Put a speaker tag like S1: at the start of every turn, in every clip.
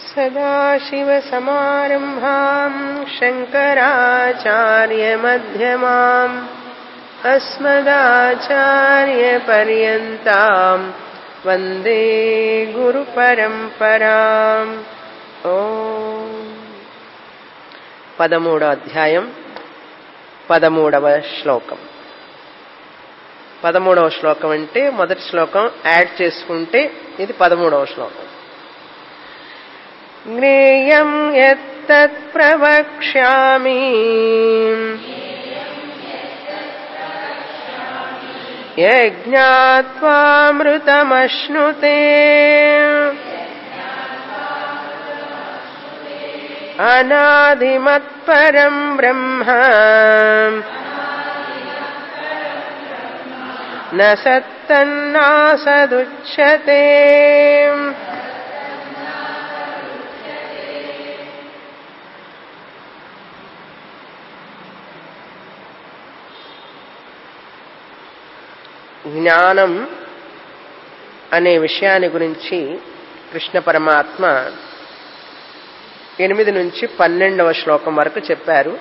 S1: सदाशिवसमारम्भाम् शङ्कराचार्यमध्यमाम् अस्मदाचार्यपर्यन्ताम् वन्दे గురుపరంపరాం ఓ పదమూడో అధ్యాయం పదమూడవ శ్లోకం పదమూడవ శ్లోకం అంటే మొదటి శ్లోకం యాడ్ చేసుకుంటే ఇది పదమూడవ శ్లోకం జ్ఞేయం ఎత్తత్ ప్రవక్ష్యామి యజ్ఞాత్వామృతమశ్నుతే అనాదిమత్పరం బ్రహ్మ न सत्तन्नासदुच्यते జ్ఞానం అనే విషయాన్ని గురించి కృష్ణ పరమాత్మ ఎనిమిది నుంచి పన్నెండవ శ్లోకం వరకు చెప్పారు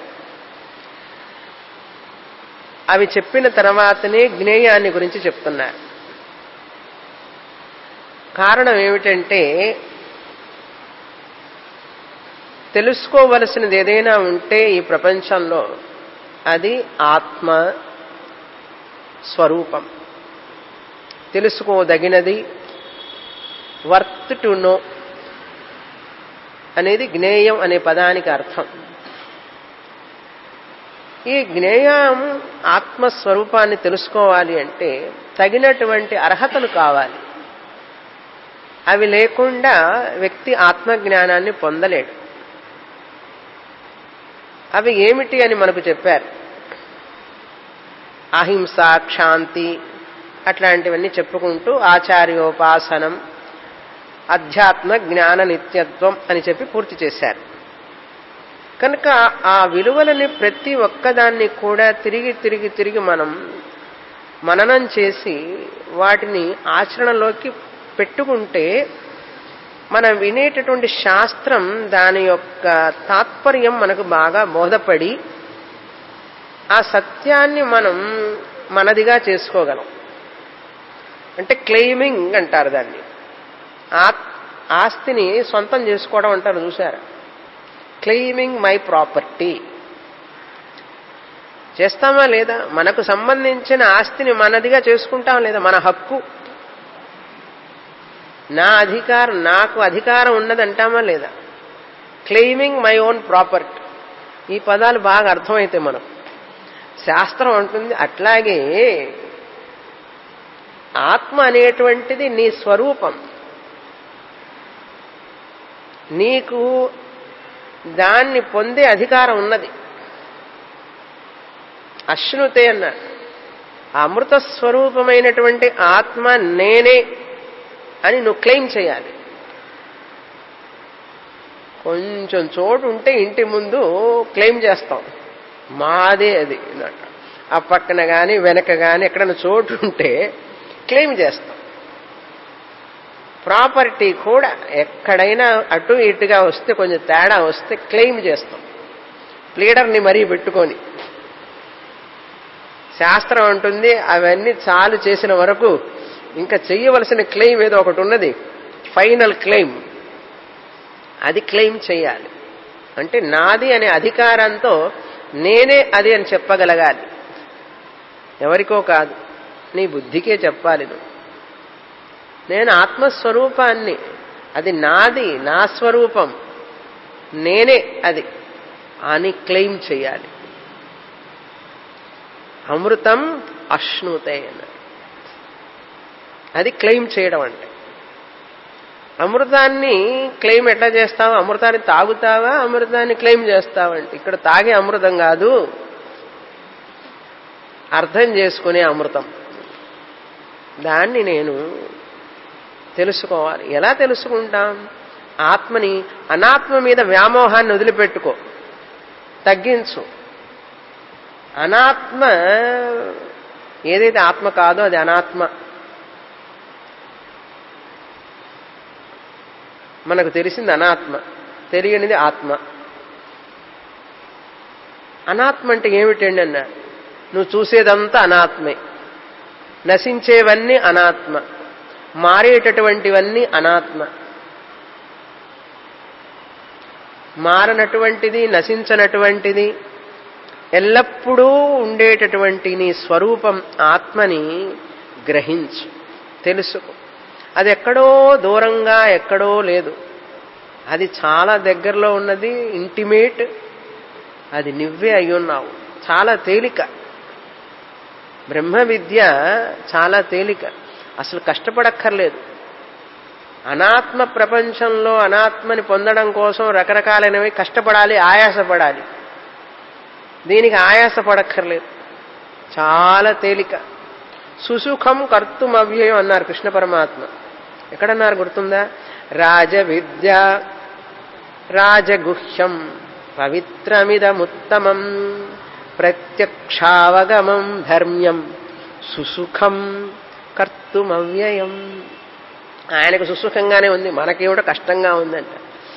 S1: అవి చెప్పిన తర్వాతనే జ్ఞేయాన్ని గురించి చెప్తున్నారు కారణం ఏమిటంటే తెలుసుకోవలసినది ఏదైనా ఉంటే ఈ ప్రపంచంలో అది ఆత్మ స్వరూపం తెలుసుకోదగినది వర్త్ టు నో అనేది జ్ఞేయం అనే పదానికి అర్థం ఈ జ్ఞేయం ఆత్మస్వరూపాన్ని తెలుసుకోవాలి అంటే తగినటువంటి అర్హతలు కావాలి అవి లేకుండా వ్యక్తి ఆత్మజ్ఞానాన్ని పొందలేడు అవి ఏమిటి అని మనకు చెప్పారు అహింస క్షాంతి అట్లాంటివన్నీ చెప్పుకుంటూ ఆచార్యోపాసనం అధ్యాత్మ జ్ఞాన నిత్యత్వం అని చెప్పి పూర్తి చేశారు కనుక ఆ విలువలని ప్రతి ఒక్కదాన్ని కూడా తిరిగి తిరిగి తిరిగి మనం మననం చేసి వాటిని ఆచరణలోకి పెట్టుకుంటే మనం వినేటటువంటి శాస్త్రం దాని యొక్క తాత్పర్యం మనకు బాగా బోధపడి ఆ సత్యాన్ని మనం మనదిగా చేసుకోగలం అంటే క్లెయిమింగ్ అంటారు దాన్ని ఆస్తిని సొంతం చేసుకోవడం అంటారు చూసారా క్లెయిమింగ్ మై ప్రాపర్టీ చేస్తామా లేదా మనకు సంబంధించిన ఆస్తిని మనదిగా చేసుకుంటాం లేదా మన హక్కు నా అధికారం నాకు అధికారం ఉన్నదంటామా లేదా క్లెయిమింగ్ మై ఓన్ ప్రాపర్టీ ఈ పదాలు బాగా అర్థమైతే మనం శాస్త్రం అంటుంది అట్లాగే ఆత్మ అనేటువంటిది నీ స్వరూపం నీకు దాన్ని పొందే అధికారం ఉన్నది అశ్నుతే అన్నాడు అమృత స్వరూపమైనటువంటి ఆత్మ నేనే అని నువ్వు క్లెయిమ్ చేయాలి కొంచెం చోటు ఉంటే ఇంటి ముందు క్లెయిమ్ చేస్తాం మాదే అది అన్నట్టు ఆ పక్కన కానీ వెనక కానీ ఎక్కడైనా చోటు ఉంటే క్లెయిమ్ చేస్తాం ప్రాపర్టీ కూడా ఎక్కడైనా అటు ఇటుగా వస్తే కొంచెం తేడా వస్తే క్లెయిమ్ చేస్తాం ప్లీడర్ని మరీ పెట్టుకొని శాస్త్రం అంటుంది అవన్నీ చాలు చేసిన వరకు ఇంకా చెయ్యవలసిన క్లెయిమ్ ఏదో ఒకటి ఉన్నది ఫైనల్ క్లెయిమ్ అది క్లెయిమ్ చేయాలి అంటే నాది అనే అధికారంతో నేనే అది అని చెప్పగలగాలి ఎవరికో కాదు నీ బుద్ధికే చెప్పాలి నువ్వు నేను ఆత్మస్వరూపాన్ని అది నాది నా స్వరూపం నేనే అది అని క్లెయిమ్ చేయాలి అమృతం అశ్నుతే అన్నారు అది క్లెయిమ్ చేయడం అంటే అమృతాన్ని క్లెయిమ్ ఎట్లా చేస్తావు అమృతాన్ని తాగుతావా అమృతాన్ని క్లెయిమ్ చేస్తావంటే ఇక్కడ తాగే అమృతం కాదు అర్థం చేసుకునే అమృతం దాన్ని నేను తెలుసుకోవాలి ఎలా తెలుసుకుంటాం ఆత్మని అనాత్మ మీద వ్యామోహాన్ని వదిలిపెట్టుకో తగ్గించు అనాత్మ ఏదైతే ఆత్మ కాదో అది అనాత్మ మనకు తెలిసింది అనాత్మ తెలియనిది ఆత్మ అనాత్మ అంటే ఏమిటండి అన్న నువ్వు చూసేదంతా అనాత్మే నశించేవన్నీ అనాత్మ మారేటటువంటివన్నీ అనాత్మ మారనటువంటిది నశించనటువంటిది ఎల్లప్పుడూ ఉండేటటువంటి నీ స్వరూపం ఆత్మని గ్రహించు తెలుసుకో అది ఎక్కడో దూరంగా ఎక్కడో లేదు అది చాలా దగ్గరలో ఉన్నది ఇంటిమేట్ అది నువ్వే అయ్యున్నావు చాలా తేలిక బ్రహ్మ విద్య చాలా తేలిక అసలు కష్టపడక్కర్లేదు అనాత్మ ప్రపంచంలో అనాత్మని పొందడం కోసం రకరకాలైనవి కష్టపడాలి ఆయాసపడాలి దీనికి ఆయాసపడక్కర్లేదు చాలా తేలిక సుసుఖం కర్తుమవ్యయం అన్నారు కృష్ణ పరమాత్మ ఎక్కడన్నారు గుర్తుందా రాజ విద్య రాజగుహ్యం పవిత్రమిదముత్తమం ప్రత్యక్షావగమం ధర్మ్యం సుసుఖం కర్తుమవ్యయం ఆయనకు సుసుఖంగానే ఉంది మనకేమిటో కష్టంగా ఉందంట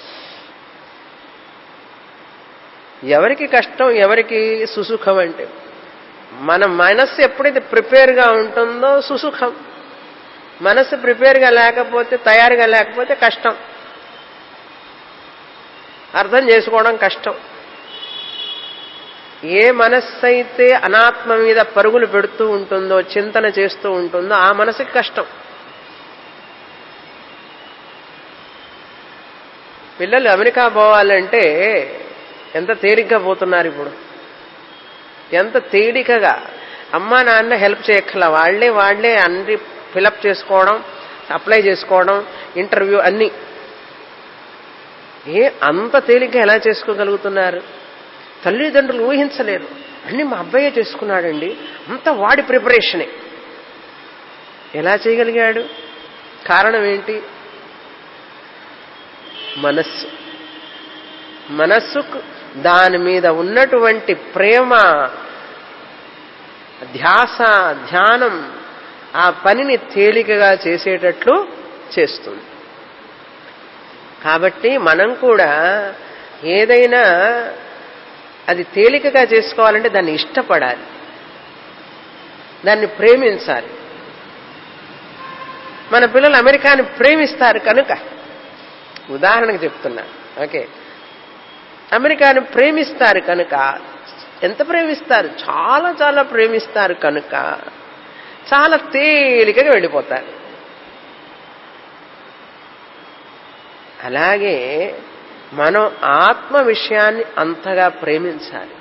S1: ఎవరికి కష్టం ఎవరికి సుసుఖం అంటే మన మనస్సు ఎప్పుడైతే ప్రిపేర్గా ఉంటుందో సుసుఖం మనస్సు ప్రిపేర్గా లేకపోతే తయారుగా లేకపోతే కష్టం అర్థం చేసుకోవడం కష్టం ఏ మనస్సు అయితే అనాత్మ మీద పరుగులు పెడుతూ ఉంటుందో చింతన చేస్తూ ఉంటుందో ఆ మనసుకి కష్టం పిల్లలు అమెరికా పోవాలంటే ఎంత తేలిగ్గా పోతున్నారు ఇప్పుడు ఎంత తేలికగా అమ్మా నాన్న హెల్ప్ చేయక్కల వాళ్లే వాళ్లే అన్ని ఫిలప్ చేసుకోవడం అప్లై చేసుకోవడం ఇంటర్వ్యూ అన్ని ఏ అంత తేలిగ్గా ఎలా చేసుకోగలుగుతున్నారు తల్లిదండ్రులు ఊహించలేరు అన్ని మా అబ్బాయే చేసుకున్నాడండి అంత వాడి ప్రిపరేషనే ఎలా చేయగలిగాడు కారణం ఏంటి మనస్సు మనస్సుకు దాని మీద ఉన్నటువంటి ప్రేమ ధ్యాస ధ్యానం ఆ పనిని తేలికగా చేసేటట్లు చేస్తుంది కాబట్టి మనం కూడా ఏదైనా అది తేలికగా చేసుకోవాలంటే దాన్ని ఇష్టపడాలి దాన్ని ప్రేమించాలి మన పిల్లలు అమెరికాని ప్రేమిస్తారు కనుక ఉదాహరణకు చెప్తున్నా ఓకే అమెరికాను ప్రేమిస్తారు కనుక ఎంత ప్రేమిస్తారు చాలా చాలా ప్రేమిస్తారు కనుక చాలా తేలికగా వెళ్ళిపోతారు అలాగే మనం ఆత్మ విషయాన్ని అంతగా ప్రేమించాలి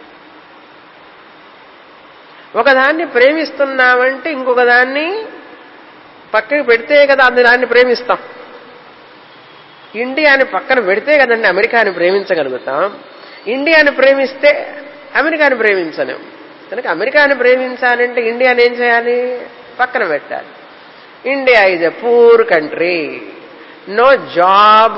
S1: ఒకదాన్ని ప్రేమిస్తున్నామంటే ఇంకొక దాన్ని పక్కకి పెడితే కదా అందు దాన్ని ప్రేమిస్తాం ఇండియాని పక్కన పెడితే కదండి అమెరికాని ప్రేమించగలుగుతాం ఇండియాని ప్రేమిస్తే అమెరికాని ప్రేమించలేం కనుక అమెరికాని ప్రేమించాలంటే ఇండియాని ఏం చేయాలి పక్కన పెట్టాలి India is a poor country no job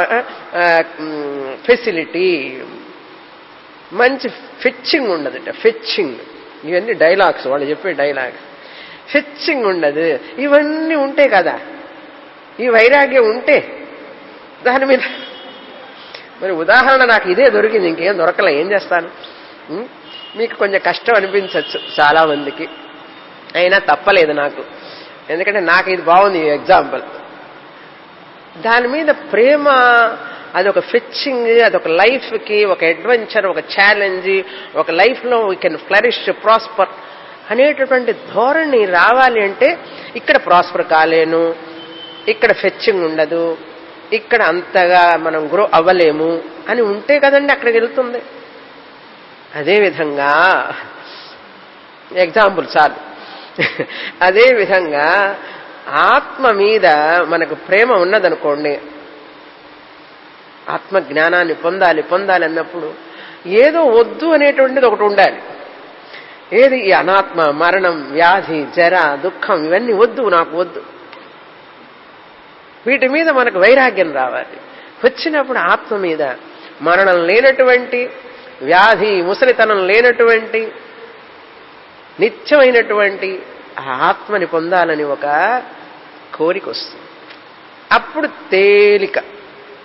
S1: facility మంచి ఫిచ్చింగ్ ఉండదట ఫిచ్చింగ్ ఇవన్నీ డైలాగ్స్ వాళ్ళు చెప్పే డైలాగ్స్ ఫిచ్చింగ్ ఉండదు ఇవన్నీ ఉంటే కదా ఈ వైరాగ్యం ఉంటే దాని మీద మరి ఉదాహరణ నాకు ఇదే దొరికింది ఇంకేం దొరకలే ఏం చేస్తాను ఉం? మీకు కొంచెం కష్టం అనిపించవచ్చు చాలా మందికి అయినా తప్పలేదు నాకు ఎందుకంటే నాకు ఇది బాగుంది ఎగ్జాంపుల్ దాని మీద ప్రేమ అదొక ఫిచ్చింగ్ అదొక లైఫ్కి ఒక అడ్వెంచర్ ఒక ఛాలెంజ్ ఒక లైఫ్లో వీ కెన్ ఫ్లరిష్ ప్రాస్పర్ అనేటటువంటి ధోరణి రావాలి అంటే ఇక్కడ ప్రాస్పర్ కాలేను ఇక్కడ ఫెచ్చింగ్ ఉండదు ఇక్కడ అంతగా మనం గ్రో అవ్వలేము అని ఉంటే కదండి అక్కడికి వెళ్తుంది అదేవిధంగా ఎగ్జాంపుల్ చాలు అదేవిధంగా ఆత్మ మీద మనకు ప్రేమ ఉన్నదనుకోండి ఆత్మ జ్ఞానాన్ని పొందాలి పొందాలి అన్నప్పుడు ఏదో వద్దు అనేటువంటిది ఒకటి ఉండాలి ఏది ఈ అనాత్మ మరణం వ్యాధి జర దుఃఖం ఇవన్నీ వద్దు నాకు వద్దు వీటి మీద మనకు వైరాగ్యం రావాలి వచ్చినప్పుడు ఆత్మ మీద మరణం లేనటువంటి వ్యాధి ముసలితనం లేనటువంటి నిత్యమైనటువంటి ఆ ఆత్మని పొందాలని ఒక కోరిక వస్తుంది అప్పుడు తేలిక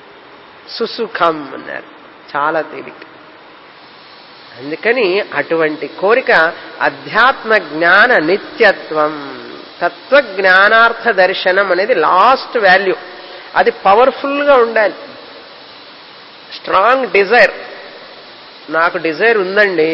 S1: సుసుఖం అన్నారు చాలా తేలిక అందుకని అటువంటి కోరిక అధ్యాత్మ జ్ఞాన నిత్యత్వం తత్వ జ్ఞానార్థ దర్శనం అనేది లాస్ట్ వాల్యూ అది పవర్ఫుల్గా ఉండాలి స్ట్రాంగ్ డిజైర్ నాకు డిజైర్ ఉందండి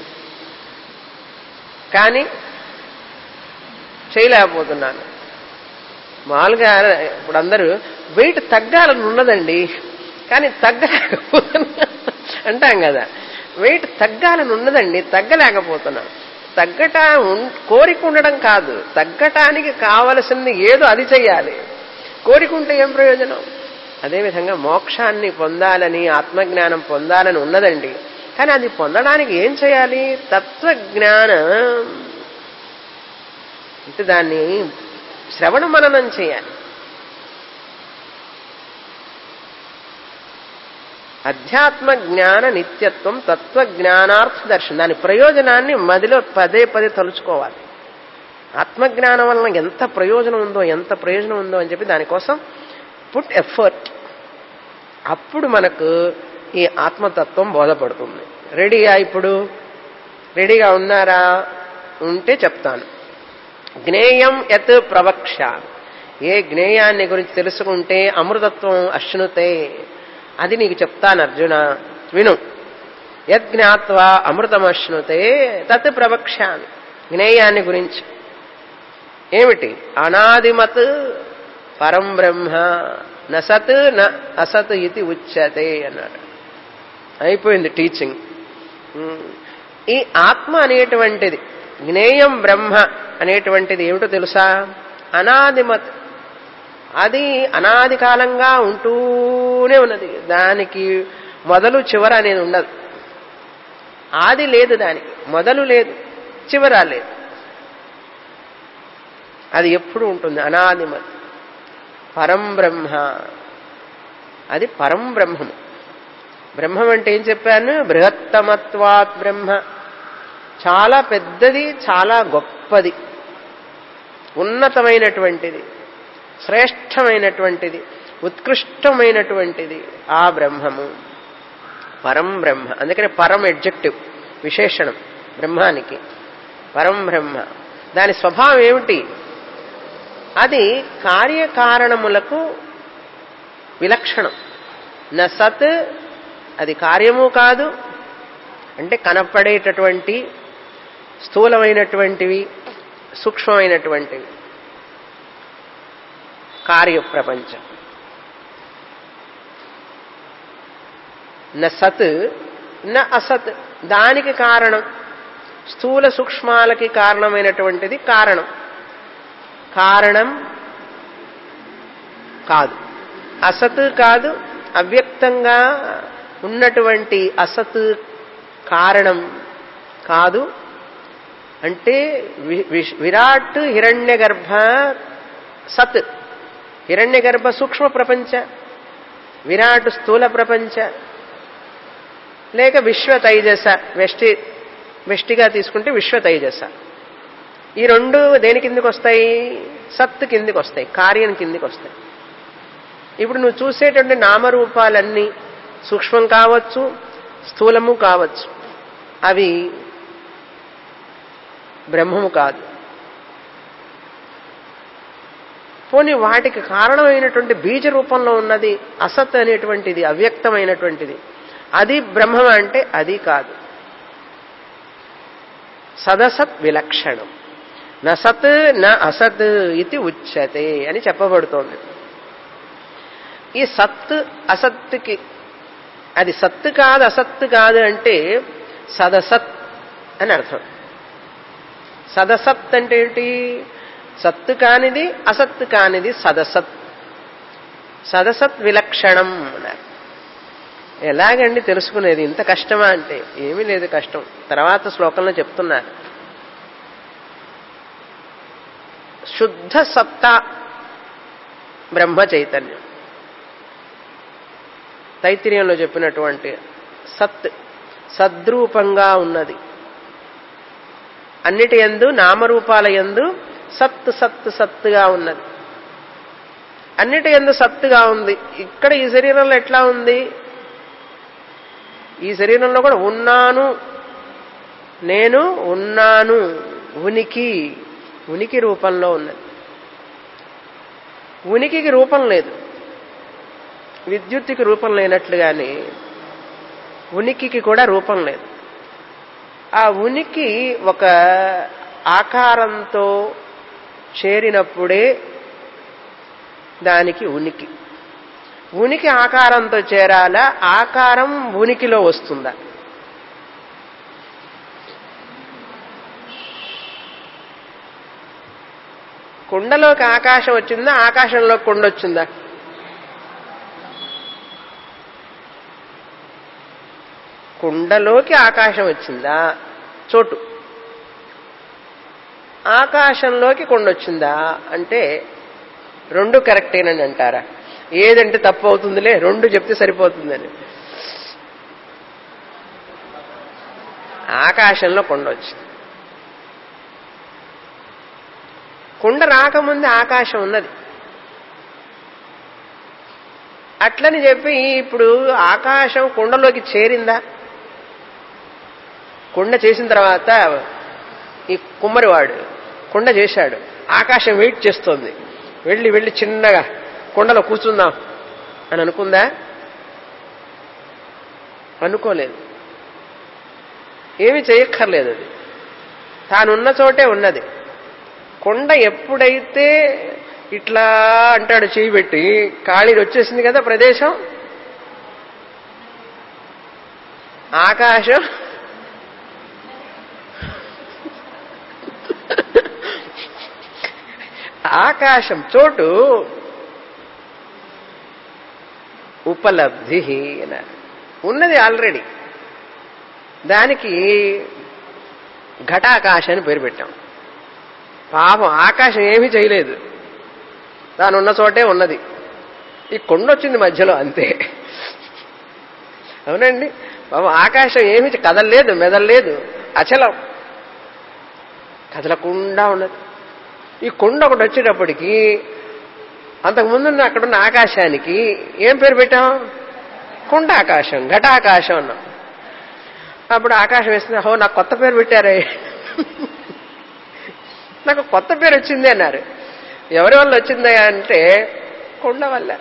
S1: కానీ చేయలేకపోతున్నాను మామూలుగా ఇప్పుడు అందరూ వెయిట్ తగ్గాలని ఉన్నదండి కానీ తగ్గలేకపోతున్నా అంటాం కదా వెయిట్ తగ్గాలని ఉన్నదండి తగ్గలేకపోతున్నాను తగ్గట కోరిక ఉండడం కాదు తగ్గటానికి కావలసింది ఏదో అది చెయ్యాలి కోరిక ఉంటే ఏం ప్రయోజనం అదేవిధంగా మోక్షాన్ని పొందాలని ఆత్మజ్ఞానం పొందాలని ఉన్నదండి కానీ అది పొందడానికి ఏం చేయాలి తత్వజ్ఞానం అంటే దాన్ని శ్రవణ మననం చేయాలి అధ్యాత్మ జ్ఞాన నిత్యత్వం తత్వ జ్ఞానార్థ దర్శనం దాని ప్రయోజనాన్ని మదిలో పదే పదే తలుచుకోవాలి ఆత్మజ్ఞానం వలన ఎంత ప్రయోజనం ఉందో ఎంత ప్రయోజనం ఉందో అని చెప్పి దానికోసం పుట్ ఎఫర్ట్ అప్పుడు మనకు ఈ ఆత్మతత్వం బోధపడుతుంది రెడీయా ఇప్పుడు రెడీగా ఉన్నారా ఉంటే చెప్తాను జ్ఞేయం యత్ ప్రవక్ష ఏ జ్ఞేయాన్ని గురించి తెలుసుకుంటే అమృతత్వం అశ్నుతే అది నీకు చెప్తాను అర్జున విను యజ్ఞాత్వా అమృతమశ్నుతే తత్ ప్రవక్ష్యామి జ్ఞేయాన్ని గురించి ఏమిటి అనాదిమత్ పరం బ్రహ్మ నసత్ న అసత్ ఇది ఉచ్యతే అన్నాడు అయిపోయింది టీచింగ్ ఈ ఆత్మ అనేటువంటిది జ్ఞేయం బ్రహ్మ అనేటువంటిది ఏమిటో తెలుసా అనాదిమత్ అది అనాది కాలంగా ఉంటూనే ఉన్నది దానికి మొదలు చివర అనేది ఉండదు ఆది లేదు దానికి మొదలు లేదు చివర లేదు అది ఎప్పుడు ఉంటుంది అనాదిమత్ పరం బ్రహ్మ అది పరం బ్రహ్మము బ్రహ్మం అంటే ఏం చెప్పాను బృహత్తమత్వాత్ బ్రహ్మ చాలా పెద్దది చాలా గొప్పది ఉన్నతమైనటువంటిది శ్రేష్టమైనటువంటిది ఉత్కృష్టమైనటువంటిది ఆ బ్రహ్మము పరం బ్రహ్మ అందుకని పరం ఎడ్జెక్టివ్ విశేషణం బ్రహ్మానికి పరం బ్రహ్మ దాని స్వభావం ఏమిటి అది కార్యకారణములకు విలక్షణం న సత్ అది కార్యము కాదు అంటే కనపడేటటువంటి స్థూలమైనటువంటివి సూక్ష్మమైనటువంటివి కార్యప్రపంచం న సత్ న అసత్ దానికి కారణం స్థూల సూక్ష్మాలకి కారణమైనటువంటిది కారణం కారణం కాదు అసత్ కాదు అవ్యక్తంగా ఉన్నటువంటి అసత్ కారణం కాదు అంటే విరాట్ హిరణ్య గర్భ సత్ హిరణ్య గర్భ సూక్ష్మ ప్రపంచ విరాట్ స్థూల ప్రపంచ లేక విశ్వ తైజస వెష్టి వెష్టిగా తీసుకుంటే విశ్వ తైజస ఈ రెండు దేని కిందకి వస్తాయి సత్ కిందికి వస్తాయి కార్యం కిందికి వస్తాయి ఇప్పుడు నువ్వు చూసేటువంటి నామరూపాలన్నీ సూక్ష్మం కావచ్చు స్థూలము కావచ్చు అవి బ్రహ్మము కాదు పోనీ వాటికి కారణమైనటువంటి బీజ రూపంలో ఉన్నది అసత్ అనేటువంటిది అవ్యక్తమైనటువంటిది అది బ్రహ్మం అంటే అది కాదు సదసత్ విలక్షణం న సత్ న అసత్ ఇది ఉచ్యతే అని చెప్పబడుతోంది ఈ సత్ అసత్తుకి అది సత్తు కాదు అసత్తు కాదు అంటే సదసత్ అని అర్థం సదసత్ అంటే ఏంటి సత్తు కానిది అసత్తు కానిది సదసత్ సదసత్ విలక్షణం అన్నారు ఎలాగండి తెలుసుకునేది ఇంత కష్టమా అంటే ఏమీ లేదు కష్టం తర్వాత శ్లోకంలో చెప్తున్నారు శుద్ధ సత్తా బ్రహ్మ చైతన్యం తైత్రీయంలో చెప్పినటువంటి సత్ సద్రూపంగా ఉన్నది అన్నిటి ఎందు నామరూపాల ఎందు సత్ సత్ సత్తుగా ఉన్నది అన్నిటి ఎందు సత్తుగా ఉంది ఇక్కడ ఈ శరీరంలో ఎట్లా ఉంది ఈ శరీరంలో కూడా ఉన్నాను నేను ఉన్నాను ఉనికి ఉనికి రూపంలో ఉన్నది ఉనికికి రూపం లేదు విద్యుత్తుకి రూపం లేనట్లుగానే ఉనికికి కూడా రూపం లేదు ఆ ఉనికి ఒక ఆకారంతో చేరినప్పుడే దానికి ఉనికి ఉనికి ఆకారంతో చేరాలా ఆకారం ఉనికిలో వస్తుందా కుండలోకి ఆకాశం వచ్చిందా ఆకాశంలో కుండ వచ్చిందా కుండలోకి ఆకాశం వచ్చిందా చోటు ఆకాశంలోకి కొండ వచ్చిందా అంటే రెండు కరెక్టేనని అంటారా ఏదంటే తప్పు అవుతుందిలే రెండు చెప్తే సరిపోతుందని ఆకాశంలో కొండ వచ్చింది కుండ రాకముందే ఆకాశం ఉన్నది అట్లని చెప్పి ఇప్పుడు ఆకాశం కుండలోకి చేరిందా కుండ చేసిన తర్వాత ఈ కుమ్మరివాడు కుండ చేశాడు ఆకాశం వెయిట్ చేస్తోంది వెళ్ళి వెళ్ళి చిన్నగా కుండలో కూర్చుందాం అని అనుకుందా అనుకోలేదు ఏమి చేయక్కర్లేదు అది తానున్న చోటే ఉన్నది కొండ ఎప్పుడైతే ఇట్లా అంటాడు చేయి పెట్టి ఖాళీ వచ్చేసింది కదా ప్రదేశం ఆకాశం ఆకాశం చోటు ఉపలబ్ధి అన్నారు ఉన్నది ఆల్రెడీ దానికి ఘటాకాశ అని పేరు పెట్టాం పాపం ఆకాశం ఏమీ చేయలేదు తాను ఉన్న చోటే ఉన్నది ఈ కొండ వచ్చింది మధ్యలో అంతే అవునండి బాబు ఆకాశం ఏమి కదలలేదు మెదలలేదు అచలం కదలకుండా ఉన్నది ఈ కొండ ఒకటి వచ్చేటప్పటికి అంతకుముందున్న అక్కడున్న ఆకాశానికి ఏం పేరు పెట్టాం కొండ ఆకాశం ఘటాకాశం అన్నాం అప్పుడు ఆకాశం వేస్తుంది హో నాకు కొత్త పేరు పెట్టారే నాకు కొత్త పేరు వచ్చింది అన్నారు ఎవరి వల్ల వచ్చిందా అంటే కొండ వల్ల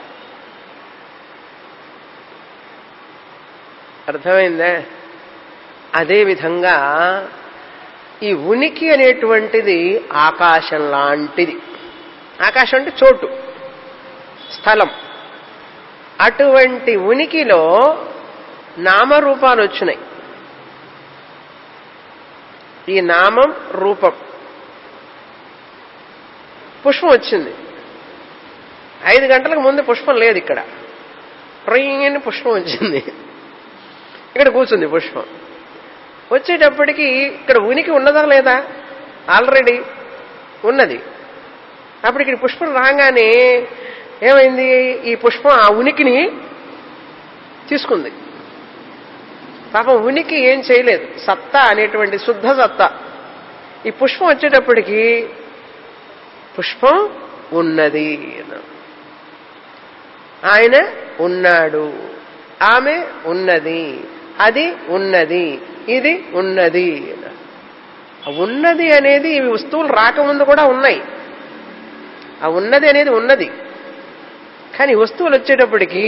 S1: అర్థమైందా అదేవిధంగా ఈ ఉనికి అనేటువంటిది ఆకాశం లాంటిది ఆకాశం అంటే చోటు స్థలం అటువంటి ఉనికిలో నామరూపాలు వచ్చినాయి ఈ నామం రూపం పుష్పం వచ్చింది ఐదు గంటలకు ముందు పుష్పం లేదు ఇక్కడ ట్రైన్ పుష్పం వచ్చింది ఇక్కడ కూర్చుంది పుష్పం వచ్చేటప్పటికి ఇక్కడ ఉనికి ఉన్నదా లేదా ఆల్రెడీ ఉన్నది అప్పుడు ఇక్కడ పుష్పం రాగానే ఏమైంది ఈ పుష్పం ఆ ఉనికిని తీసుకుంది పాపం ఉనికి ఏం చేయలేదు సత్తా అనేటువంటి శుద్ధ సత్తా ఈ పుష్పం వచ్చేటప్పటికి పుష్పం ఉన్నది ఆయన ఉన్నాడు ఆమె ఉన్నది అది ఉన్నది ఇది ఉన్నది ఉన్నది అనేది ఇవి వస్తువులు రాకముందు కూడా ఉన్నాయి ఆ ఉన్నది అనేది ఉన్నది కానీ వస్తువులు వచ్చేటప్పటికి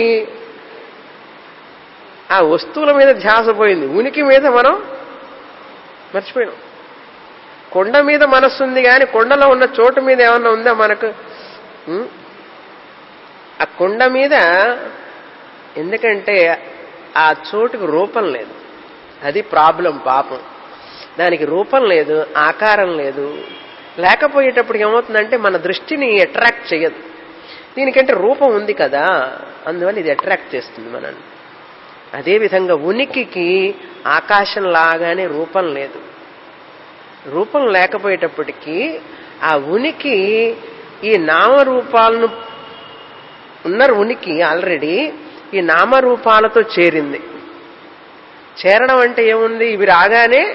S1: ఆ వస్తువుల మీద ధ్యాస పోయింది ఉనికి మీద మనం మర్చిపోయినాం కొండ మీద మనస్సు ఉంది కానీ కొండలో ఉన్న చోటు మీద ఏమన్నా ఉందా మనకు ఉం? ఆ కొండ మీద ఎందుకంటే ఆ చోటుకు రూపం లేదు అది ప్రాబ్లం పాపం దానికి రూపం లేదు ఆకారం లేదు లేకపోయేటప్పుడు ఏమవుతుందంటే మన దృష్టిని అట్రాక్ట్ చేయదు దీనికంటే రూపం ఉంది కదా అందువల్ల ఇది అట్రాక్ట్ చేస్తుంది మనల్ని అదేవిధంగా ఉనికికి ఆకాశం లాగానే రూపం లేదు రూపం లేకపోయేటప్పటికీ ఆ ఉనికి ఈ నామరూపాలను ఉన్నారు ఉనికి ఆల్రెడీ ఈ నామరూపాలతో చేరింది చేరడం అంటే ఏముంది ఇవి రాగానే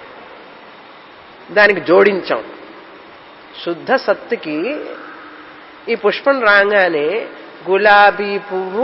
S1: దానికి జోడించాం శుద్ధ సత్తుకి ఈ పుష్పం రాగానే గులాబీ పువ్వు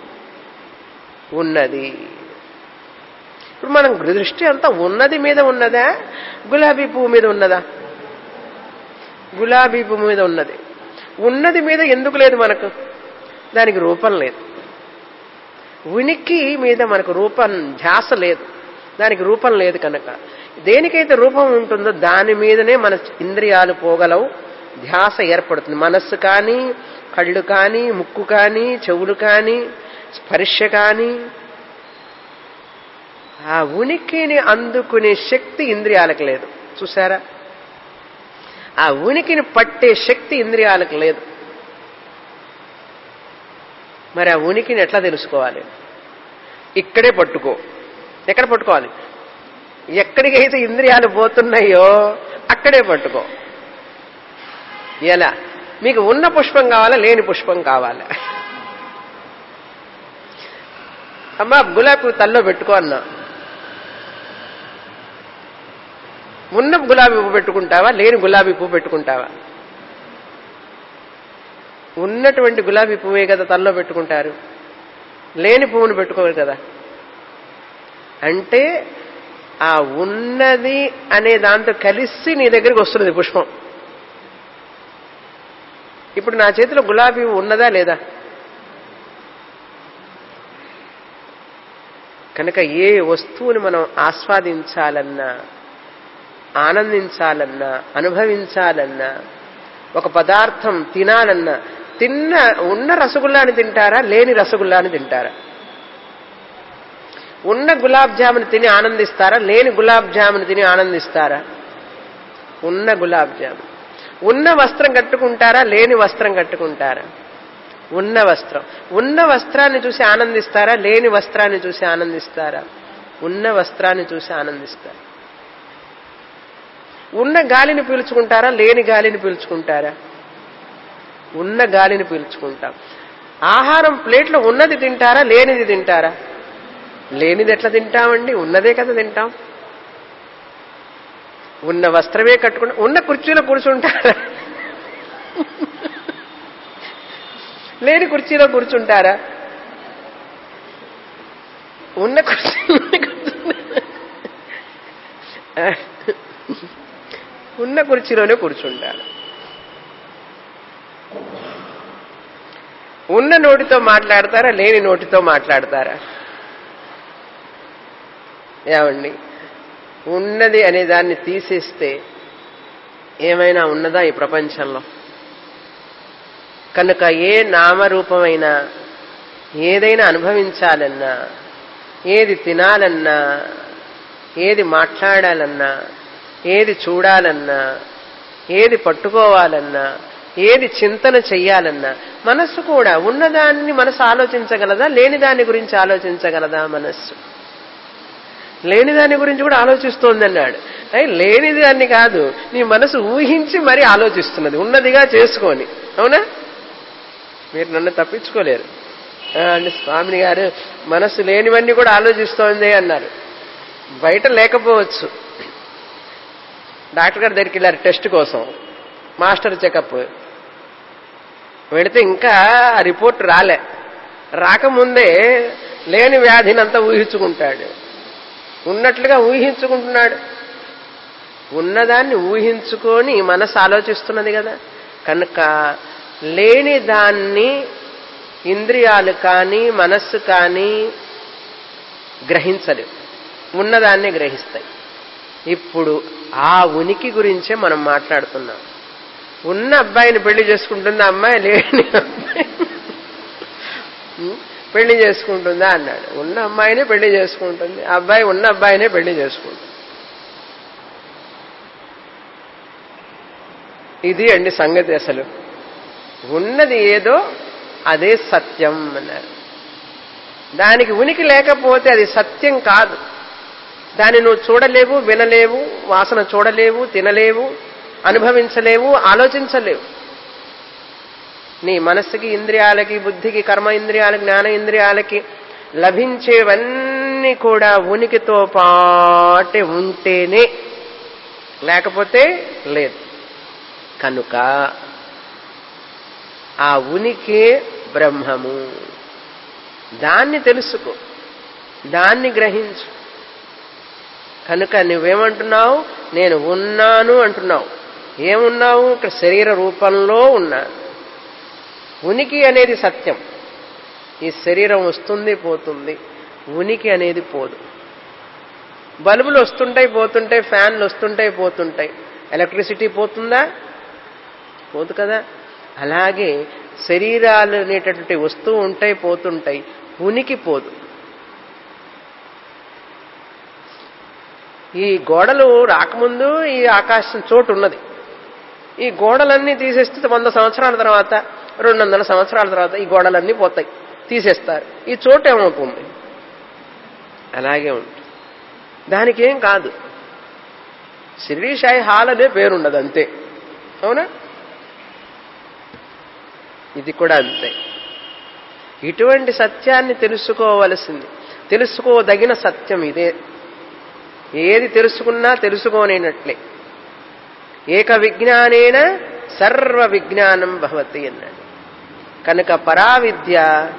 S1: ఉన్నది ఇప్పుడు మనం దృష్టి అంతా ఉన్నది మీద ఉన్నదా గులాబీ పువ్వు మీద ఉన్నదా గులాబీ పువ్వు మీద ఉన్నది ఉన్నది మీద ఎందుకు లేదు మనకు దానికి రూపం లేదు ఉనికి మీద మనకు రూపం ధ్యాస లేదు దానికి రూపం లేదు కనుక దేనికైతే రూపం ఉంటుందో దాని మీదనే మన ఇంద్రియాలు పోగలవు ధ్యాస ఏర్పడుతుంది మనస్సు కానీ కళ్ళు కానీ ముక్కు కానీ చెవులు కానీ స్పర్శ కానీ ఆ ఉనికిని అందుకునే శక్తి ఇంద్రియాలకు లేదు చూసారా ఆ ఉనికిని పట్టే శక్తి ఇంద్రియాలకు లేదు మరి ఆ ఉనికిని ఎట్లా తెలుసుకోవాలి ఇక్కడే పట్టుకో ఎక్కడ పట్టుకోవాలి ఎక్కడికైతే ఇంద్రియాలు పోతున్నాయో అక్కడే పట్టుకో ఎలా మీకు ఉన్న పుష్పం కావాలా లేని పుష్పం కావాలా అమ్మా గులాబీ పువ్వు తల్లో పెట్టుకో అన్నా ఉన్న గులాబీ పువ్వు పెట్టుకుంటావా లేని గులాబీ పువ్వు పెట్టుకుంటావా ఉన్నటువంటి గులాబీ పువ్వే కదా తల్లో పెట్టుకుంటారు లేని పువ్వును పెట్టుకోరు కదా అంటే ఆ ఉన్నది అనే దాంతో కలిసి నీ దగ్గరికి వస్తున్నది పుష్పం ఇప్పుడు నా చేతిలో గులాబీ పువ్వు ఉన్నదా లేదా కనుక ఏ వస్తువుని మనం ఆస్వాదించాలన్నా ఆనందించాలన్నా అనుభవించాలన్నా ఒక పదార్థం తినాలన్నా తిన్న ఉన్న రసగుల్లాని తింటారా లేని రసగుల్లాని తింటారా ఉన్న గులాబ్ జామున్ తిని ఆనందిస్తారా లేని గులాబ్ జామున్ తిని ఆనందిస్తారా ఉన్న గులాబ్ జామున్ ఉన్న వస్త్రం కట్టుకుంటారా లేని వస్త్రం కట్టుకుంటారా ఉన్న వస్త్రం ఉన్న వస్త్రాన్ని చూసి ఆనందిస్తారా లేని వస్త్రాన్ని చూసి ఆనందిస్తారా ఉన్న వస్త్రాన్ని చూసి ఆనందిస్తారా ఉన్న గాలిని పీల్చుకుంటారా లేని గాలిని పీల్చుకుంటారా ఉన్న గాలిని పీల్చుకుంటాం ఆహారం ప్లేట్లో ఉన్నది తింటారా లేనిది తింటారా లేనిది ఎట్లా తింటామండి ఉన్నదే కదా తింటాం ఉన్న వస్త్రమే కట్టుకుంటా ఉన్న కుర్చీలో కూర్చుంటారా లేని కుర్చీలో కూర్చుంటారా ఉన్న కుర్చీలోనే ఉన్న కుర్చీలోనే కూర్చుంటారు ఉన్న నోటితో మాట్లాడతారా లేని నోటితో మాట్లాడతారా ఏమండి ఉన్నది అనే దాన్ని తీసేస్తే ఏమైనా ఉన్నదా ఈ ప్రపంచంలో కనుక ఏ నామరూపమైనా ఏదైనా అనుభవించాలన్నా ఏది తినాలన్నా ఏది మాట్లాడాలన్నా ఏది చూడాలన్నా ఏది పట్టుకోవాలన్నా ఏది చింతన చెయ్యాలన్నా మనస్సు కూడా ఉన్నదాన్ని మనసు ఆలోచించగలదా లేని దాని గురించి ఆలోచించగలదా మనస్సు లేని దాని గురించి కూడా ఆలోచిస్తోంది అన్నాడు అయి లేని దాన్ని కాదు నీ మనసు ఊహించి మరీ ఆలోచిస్తున్నది ఉన్నదిగా చేసుకొని అవునా మీరు నన్ను తప్పించుకోలేరు అంటే స్వామిని గారు మనసు లేనివన్నీ కూడా ఆలోచిస్తోంది అన్నారు బయట లేకపోవచ్చు డాక్టర్ గారి దగ్గరికి వెళ్ళారు టెస్ట్ కోసం మాస్టర్ చెకప్ వెళితే ఇంకా రిపోర్ట్ రాలే రాకముందే లేని వ్యాధినంతా ఊహించుకుంటాడు ఉన్నట్లుగా ఊహించుకుంటున్నాడు ఉన్నదాన్ని ఊహించుకొని మనసు ఆలోచిస్తున్నది కదా కనుక లేని దాన్ని ఇంద్రియాలు కానీ మనస్సు కానీ గ్రహించలేవు ఉన్నదాన్ని గ్రహిస్తాయి ఇప్పుడు ఆ ఉనికి గురించే మనం మాట్లాడుతున్నాం ఉన్న అబ్బాయిని పెళ్లి చేసుకుంటుందా అమ్మాయి లేని అబ్బాయి పెళ్లి చేసుకుంటుందా అన్నాడు ఉన్న అమ్మాయినే పెళ్లి చేసుకుంటుంది అబ్బాయి ఉన్న అబ్బాయినే పెళ్లి చేసుకుంటుంది ఇది అండి సంగతి అసలు ఉన్నది ఏదో అదే సత్యం అన్నారు దానికి ఉనికి లేకపోతే అది సత్యం కాదు దాన్ని నువ్వు చూడలేవు వినలేవు వాసన చూడలేవు తినలేవు అనుభవించలేవు ఆలోచించలేవు నీ మనస్సుకి ఇంద్రియాలకి బుద్ధికి కర్మ ఇంద్రియాలకి జ్ఞాన ఇంద్రియాలకి లభించేవన్నీ కూడా ఉనికితో పాటే ఉంటేనే లేకపోతే లేదు కనుక ఆ ఉనికే బ్రహ్మము దాన్ని తెలుసుకో దాన్ని గ్రహించు కనుక నువ్వేమంటున్నావు నేను ఉన్నాను అంటున్నావు ఏమున్నావు ఇక్కడ శరీర రూపంలో ఉన్నాను ఉనికి అనేది సత్యం ఈ శరీరం వస్తుంది పోతుంది ఉనికి అనేది పోదు బల్బులు వస్తుంటాయి పోతుంటాయి ఫ్యాన్లు వస్తుంటాయి పోతుంటాయి ఎలక్ట్రిసిటీ పోతుందా పోదు కదా అలాగే శరీరాలు అనేటటువంటి వస్తువు ఉంటాయి పోతుంటాయి ఉనికి పోదు ఈ గోడలు రాకముందు ఈ ఆకాశం చోటు ఉన్నది ఈ గోడలన్నీ తీసేస్తే వంద సంవత్సరాల తర్వాత రెండు వందల సంవత్సరాల తర్వాత ఈ గోడలన్నీ పోతాయి తీసేస్తారు ఈ చోటు ఏమవుతుంది అలాగే ఉంటుంది దానికి ఏం కాదు షిరిడీషాయి హాల్ అనే పేరుండదు అంతే అవునా ఇది కూడా అంతే ఇటువంటి సత్యాన్ని తెలుసుకోవలసింది తెలుసుకోదగిన సత్యం ఇదే ఏది తెలుసుకున్నా తెలుసుకోనేనట్లే ఏక విజ్ఞానేన సర్వ విజ్ఞానం భవతి అన్నాడు కనుక పరావిద్య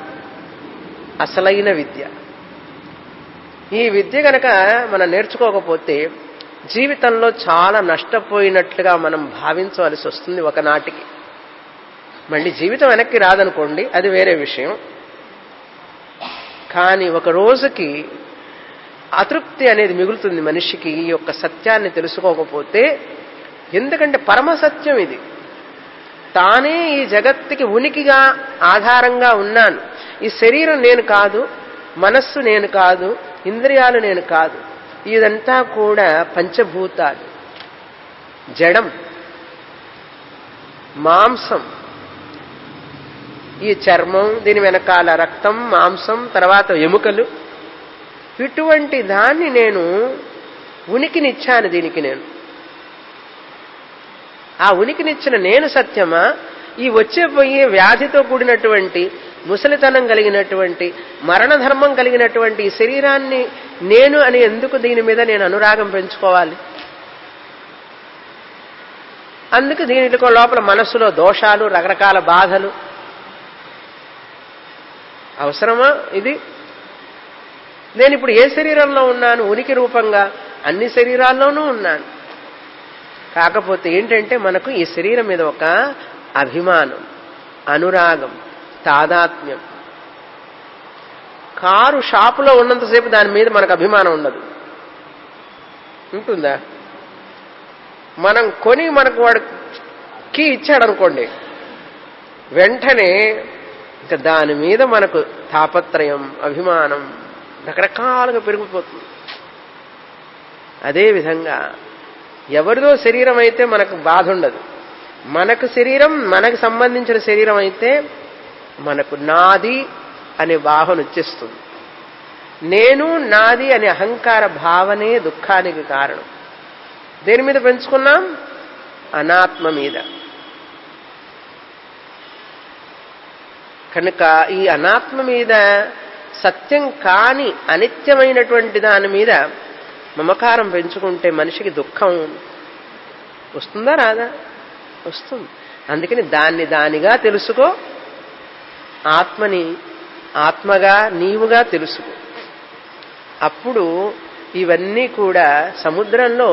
S1: అసలైన విద్య ఈ విద్య కనుక మనం నేర్చుకోకపోతే జీవితంలో చాలా నష్టపోయినట్లుగా మనం భావించవలసి వస్తుంది ఒకనాటికి మళ్ళీ జీవితం వెనక్కి రాదనుకోండి అది వేరే విషయం కానీ ఒక రోజుకి అతృప్తి అనేది మిగులుతుంది మనిషికి ఈ యొక్క సత్యాన్ని తెలుసుకోకపోతే ఎందుకంటే పరమసత్యం ఇది తానే ఈ జగత్తుకి ఉనికిగా ఆధారంగా ఉన్నాను ఈ శరీరం నేను కాదు మనస్సు నేను కాదు ఇంద్రియాలు నేను కాదు ఇదంతా కూడా పంచభూతాలు జడం మాంసం ఈ చర్మం దీని వెనకాల రక్తం మాంసం తర్వాత ఎముకలు ఇటువంటి దాన్ని నేను ఉనికినిచ్చాను దీనికి నేను ఆ ఉనికినిచ్చిన నేను సత్యమా ఈ వచ్చే పోయే వ్యాధితో కూడినటువంటి ముసలితనం కలిగినటువంటి మరణధర్మం కలిగినటువంటి ఈ శరీరాన్ని నేను అని ఎందుకు దీని మీద నేను అనురాగం పెంచుకోవాలి అందుకు దీనిలో లోపల మనస్సులో దోషాలు రకరకాల బాధలు అవసరమా ఇది నేను ఇప్పుడు ఏ శరీరంలో ఉన్నాను ఉనికి రూపంగా అన్ని శరీరాల్లోనూ ఉన్నాను కాకపోతే ఏంటంటే మనకు ఈ శరీరం మీద ఒక అభిమానం అనురాగం తాదాత్మ్యం కారు షాపులో ఉన్నంతసేపు దాని మీద మనకు అభిమానం ఉండదు ఉంటుందా మనం కొని మనకు వాడు కీ ఇచ్చాడనుకోండి వెంటనే ఇంకా దాని మీద మనకు తాపత్రయం అభిమానం రకరకాలుగా పెరిగిపోతుంది అదేవిధంగా ఎవరిదో శరీరం అయితే మనకు బాధ ఉండదు మనకు శరీరం మనకు సంబంధించిన శరీరం అయితే మనకు నాది అనే భావన వచ్చేస్తుంది నేను నాది అనే అహంకార భావనే దుఃఖానికి కారణం దేని మీద పెంచుకున్నాం అనాత్మ మీద కనుక ఈ అనాత్మ మీద సత్యం కాని అనిత్యమైనటువంటి దాని మీద మమకారం పెంచుకుంటే మనిషికి దుఃఖం వస్తుందా రాదా వస్తుంది అందుకని దాన్ని దానిగా తెలుసుకో ఆత్మని ఆత్మగా నీవుగా తెలుసుకో అప్పుడు ఇవన్నీ కూడా సముద్రంలో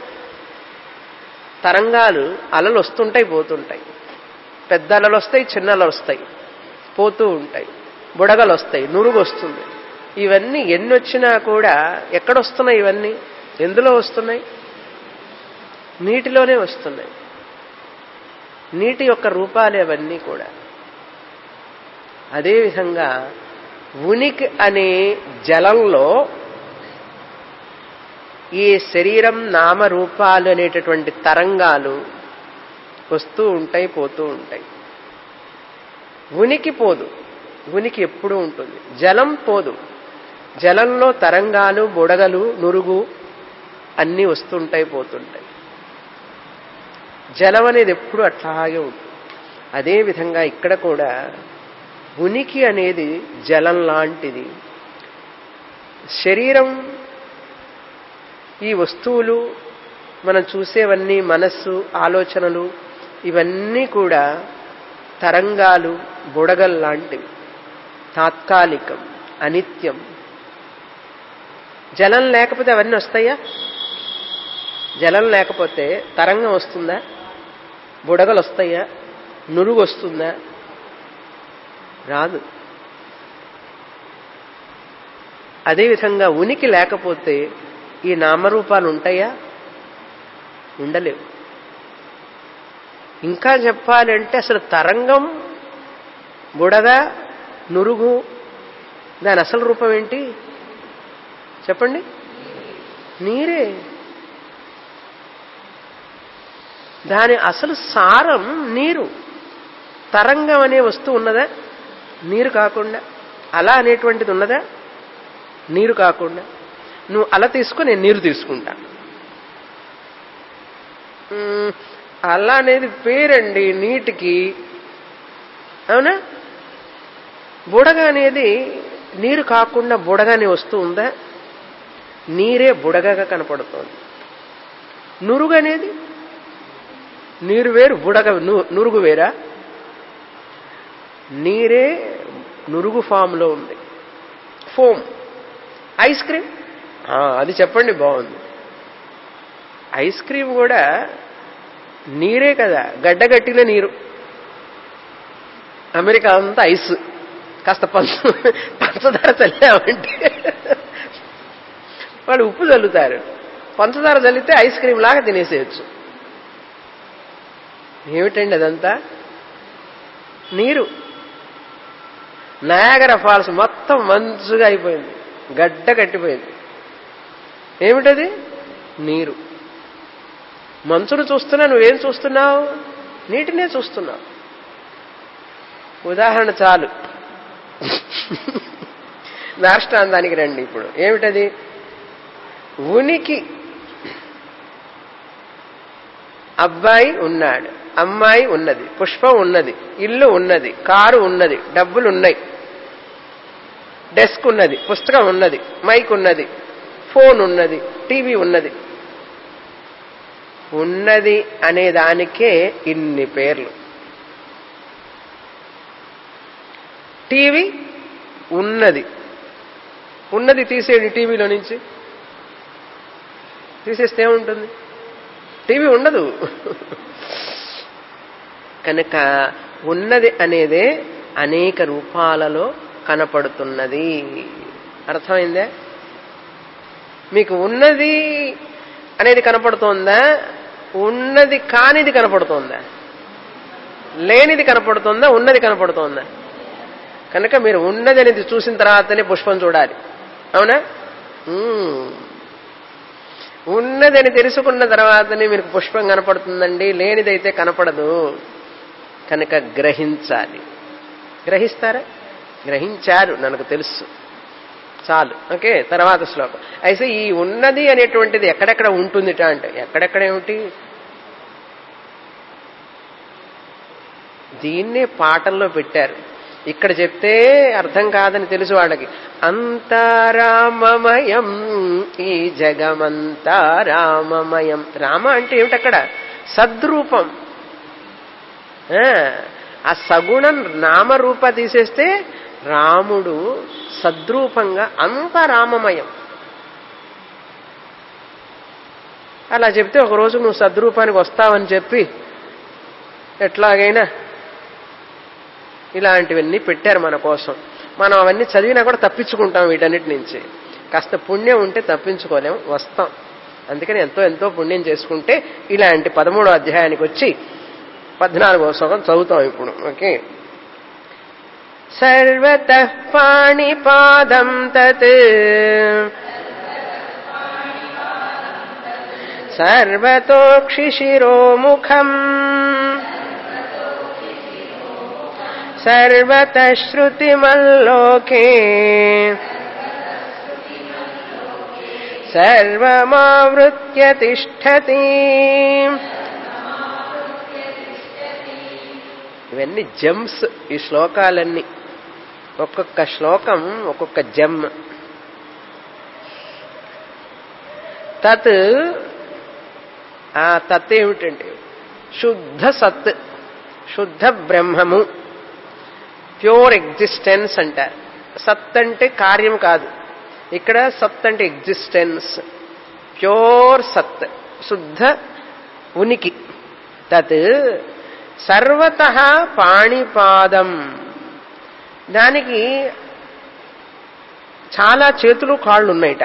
S1: తరంగాలు అలలు వస్తుంటాయి పోతుంటాయి పెద్ద అలలు వస్తాయి చిన్న అలలు వస్తాయి పోతూ ఉంటాయి బుడగలు వస్తాయి నురుగు వస్తుంది ఇవన్నీ ఎన్ని వచ్చినా కూడా ఎక్కడొస్తున్నాయి ఇవన్నీ ఎందులో వస్తున్నాయి నీటిలోనే వస్తున్నాయి నీటి యొక్క రూపాలే అవన్నీ కూడా అదేవిధంగా ఉనికి అనే జలంలో ఈ శరీరం నామరూపాలు అనేటటువంటి తరంగాలు వస్తూ ఉంటాయి పోతూ ఉంటాయి ఉనికి పోదు ఉనికి ఎప్పుడూ ఉంటుంది జలం పోదు జలంలో తరంగాలు బుడగలు నురుగు అన్నీ వస్తుంటాయి పోతుంటాయి జలం అనేది ఎప్పుడు అట్లాగే ఉంటుంది అదేవిధంగా ఇక్కడ కూడా ఉనికి అనేది జలం లాంటిది శరీరం ఈ వస్తువులు మనం చూసేవన్నీ మనస్సు ఆలోచనలు ఇవన్నీ కూడా తరంగాలు బుడగల్ లాంటివి తాత్కాలికం అనిత్యం జలం లేకపోతే అవన్నీ వస్తాయా జలం లేకపోతే తరంగం వస్తుందా బుడగలు వస్తాయా నురుగు వస్తుందా రాదు అదేవిధంగా ఉనికి లేకపోతే ఈ నామరూపాలు ఉంటాయా ఉండలేవు ఇంకా చెప్పాలంటే అసలు తరంగం బుడగ నురుగు దాని అసలు రూపం ఏంటి చెప్పండి నీరే దాని అసలు సారం నీరు తరంగం అనే వస్తువు ఉన్నదా నీరు కాకుండా అల అనేటువంటిది ఉన్నదా నీరు కాకుండా నువ్వు అల తీసుకో నేను నీరు తీసుకుంటా మ్మ్, అల అనేది పేరండి నీటికి అవునా బుడగ అనేది నీరు కాకుండా బుడగ అనే వస్తువు ఉందా నీరే బుడగగా కనపడుతోంది నురుగు అనేది నీరు వేరు బుడగ ను- నురుగు వేరా నీరే నురుగు ఫామ్లో ఉంది ఫోమ్ ఐస్ క్రీమ్ ఆ, అది చెప్పండి బాగుంది ఐస్ క్రీమ్ కూడా నీరే కదా గడ్డగట్టిన నీరు అమెరికా అంతా ఐస్ కాస్త పంచ పంచదార చల్లామంటే వాళ్ళు ఉప్పు చల్లుతారు పంచదార చల్లితే ఐస్ క్రీమ్ లాగా తినేసేయచ్చు ఏమిటండి అదంతా నీరు నయాగర ఫాల్స్ మొత్తం మంచుగా అయిపోయింది గడ్డ కట్టిపోయింది ఏమిటది నీరు మంచును చూస్తున్నా నువ్వేం చూస్తున్నావు నీటినే చూస్తున్నావు ఉదాహరణ చాలు దాష్టాంతానికి రండి ఇప్పుడు ఏమిటది ఉనికి అబ్బాయి ఉన్నాడు అమ్మాయి ఉన్నది పుష్పం ఉన్నది ఇల్లు ఉన్నది కారు ఉన్నది డబ్బులు ఉన్నాయి డెస్క్ ఉన్నది పుస్తకం ఉన్నది మైక్ ఉన్నది ఫోన్ ఉన్నది టీవీ ఉన్నది ఉన్నది అనే దానికే ఇన్ని పేర్లు టీవీ ఉన్నది ఉన్నది తీసేయండి టీవీలో నుంచి తీసేస్తే ఏముంటుంది టీవీ ఉండదు కనుక ఉన్నది అనేదే అనేక రూపాలలో కనపడుతున్నది అర్థమైందా మీకు ఉన్నది అనేది కనపడుతోందా ఉన్నది కానిది కనపడుతోందా లేనిది కనపడుతోందా ఉన్నది కనపడుతోందా కనుక మీరు ఉన్నది అనేది చూసిన తర్వాతనే పుష్పం చూడాలి అవునా మ్మ్. ఉన్నదని తెలుసుకున్న తర్వాతనే మీకు పుష్పం కనపడుతుందండి లేనిదైతే కనపడదు కనుక గ్రహించాలి గ్రహిస్తారా గ్రహించారు నాకు తెలుసు చాలు ఓకే తర్వాత శ్లోకం అయితే ఈ ఉన్నది అనేటువంటిది ఎక్కడెక్కడ ఉంటుందిట అంటే ఎక్కడెక్కడ ఏమిటి దీన్నే పాటల్లో పెట్టారు ఇక్కడ చెప్తే అర్థం కాదని తెలుసు వాళ్ళకి అంతారామమయం ఈ జగమంతా రామమయం రామ అంటే ఏమిటక్కడ సద్రూపం ఆ, ఆ సగుణం నామరూప తీసేస్తే రాముడు సద్రూపంగా అంత రామమయం అలా చెప్తే ఒకరోజు నువ్వు సద్రూపానికి వస్తావని చెప్పి ఎట్లాగైనా ఇలాంటివన్నీ పెట్టారు మన కోసం మనం అవన్నీ చదివినా కూడా తప్పించుకుంటాం వీటన్నిటి నుంచి కాస్త పుణ్యం ఉంటే తప్పించుకోలేం వస్తాం అందుకని ఎంతో ఎంతో పుణ్యం చేసుకుంటే ఇలాంటి పదమూడో అధ్యాయానికి వచ్చి పద్నాలుగో శ్లోకం చదువుతాం ఇప్పుడు ఓకే సర్వత పాణిపాదం తత్ సర్వతోక్షిశిరోముఖం సర్వత శృతిమల్లోకే సర్వమావృత్య తిష్టతి ఇవన్నీ జమ్స్ ఈ శ్లోకాలన్నీ ఒక్కొక్క శ్లోకం ఒక్కొక్క జమ్ తత్ ఆ తత్ ఏమిటంటే శుద్ధ సత్ శుద్ధ బ్రహ్మము ప్యూర్ ఎగ్జిస్టెన్స్ అంటారు సత్ అంటే కార్యం కాదు ఇక్కడ సత్ అంటే ఎగ్జిస్టెన్స్ ప్యూర్ సత్ శుద్ధ ఉనికి తత్ సర్వత పాణిపాదం దానికి చాలా చేతులు కాళ్ళు ఉన్నాయిట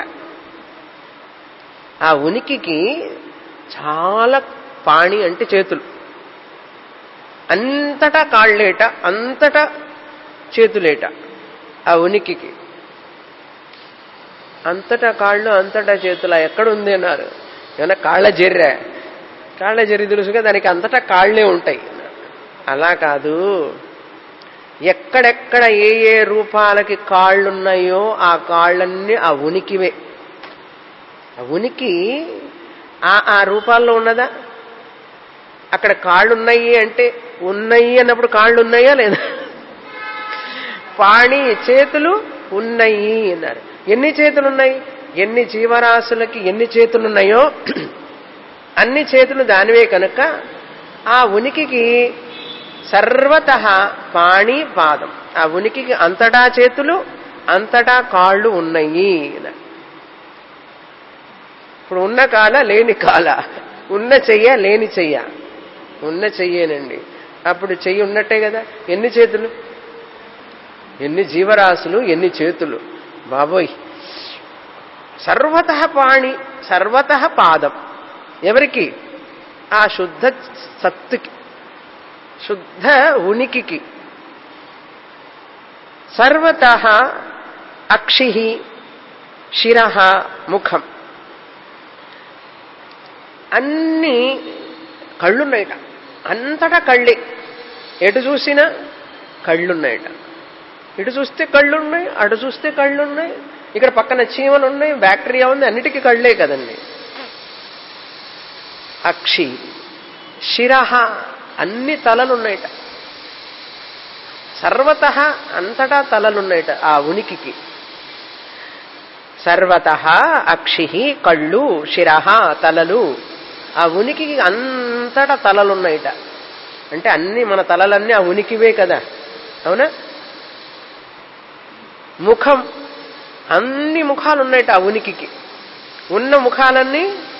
S1: ఆ ఉనికికి చాలా పాణి అంటే చేతులు అంతటా కాళ్ళేట అంతటా చేతులేట ఆ ఉనికికి అంతటా కాళ్ళు అంతటా చేతుల ఎక్కడుంది అన్నారు ఏమన్నా కాళ్ళ జర్రా కాళ్ళ జర్రి తెలుసుగా దానికి అంతటా కాళ్ళే ఉంటాయి అలా కాదు ఎక్కడెక్కడ ఏ ఏ రూపాలకి కాళ్ళున్నాయో ఆ కాళ్ళన్నీ ఆ ఉనికివే ఆ ఉనికి ఆ ఆ రూపాల్లో ఉన్నదా అక్కడ కాళ్ళు ఉన్నాయి అంటే ఉన్నాయి అన్నప్పుడు కాళ్ళు ఉన్నాయా లేదా పాణి చేతులు ఉన్నాయి అన్నారు ఎన్ని చేతులు ఉన్నాయి ఎన్ని జీవరాశులకి ఎన్ని చేతులు ఉన్నాయో అన్ని చేతులు దానివే కనుక ఆ ఉనికికి సర్వత పాణి పాదం ఆ ఉనికికి అంతటా చేతులు అంతటా కాళ్ళు ఉన్నాయి అన్నారు. ఇప్పుడు ఉన్న కాల లేని కాల ఉన్న చెయ్య లేని చెయ్య ఉన్న చెయ్యేనండి అప్పుడు చెయ్యి ఉన్నట్టే కదా ఎన్ని చేతులు ఎన్ని జీవరాశులు ఎన్ని చేతులు బాబోయ్ సర్వత పాణి సర్వత పాదం ఎవరికి ఆ శుద్ధ సత్తుకి శుద్ధ ఉనికికి సర్వత అక్షి శిర ముఖం అన్ని కళ్ళున్నాయట అంతటా కళ్ళే ఎటు చూసినా కళ్ళున్నాయట ఇటు చూస్తే కళ్ళున్నాయి అటు చూస్తే కళ్ళున్నాయి ఇక్కడ పక్కన చీమలు ఉన్నాయి బ్యాక్టీరియా ఉంది అన్నిటికీ కళ్ళే కదండి అక్షి శిరహ అన్ని తలలున్నాయట సర్వత అంతటా తలలున్నాయట ఆ ఉనికికి సర్వత అక్షి కళ్ళు శిరహ తలలు ఆ ఉనికికి అంతటా తలలున్నాయట అంటే అన్ని మన తలలన్నీ ఆ ఉనికివే కదా అవునా ముఖం అన్ని ముఖాలు ఉన్నాయట ఆ ఉనికికి ఉన్న ముఖాలన్నీ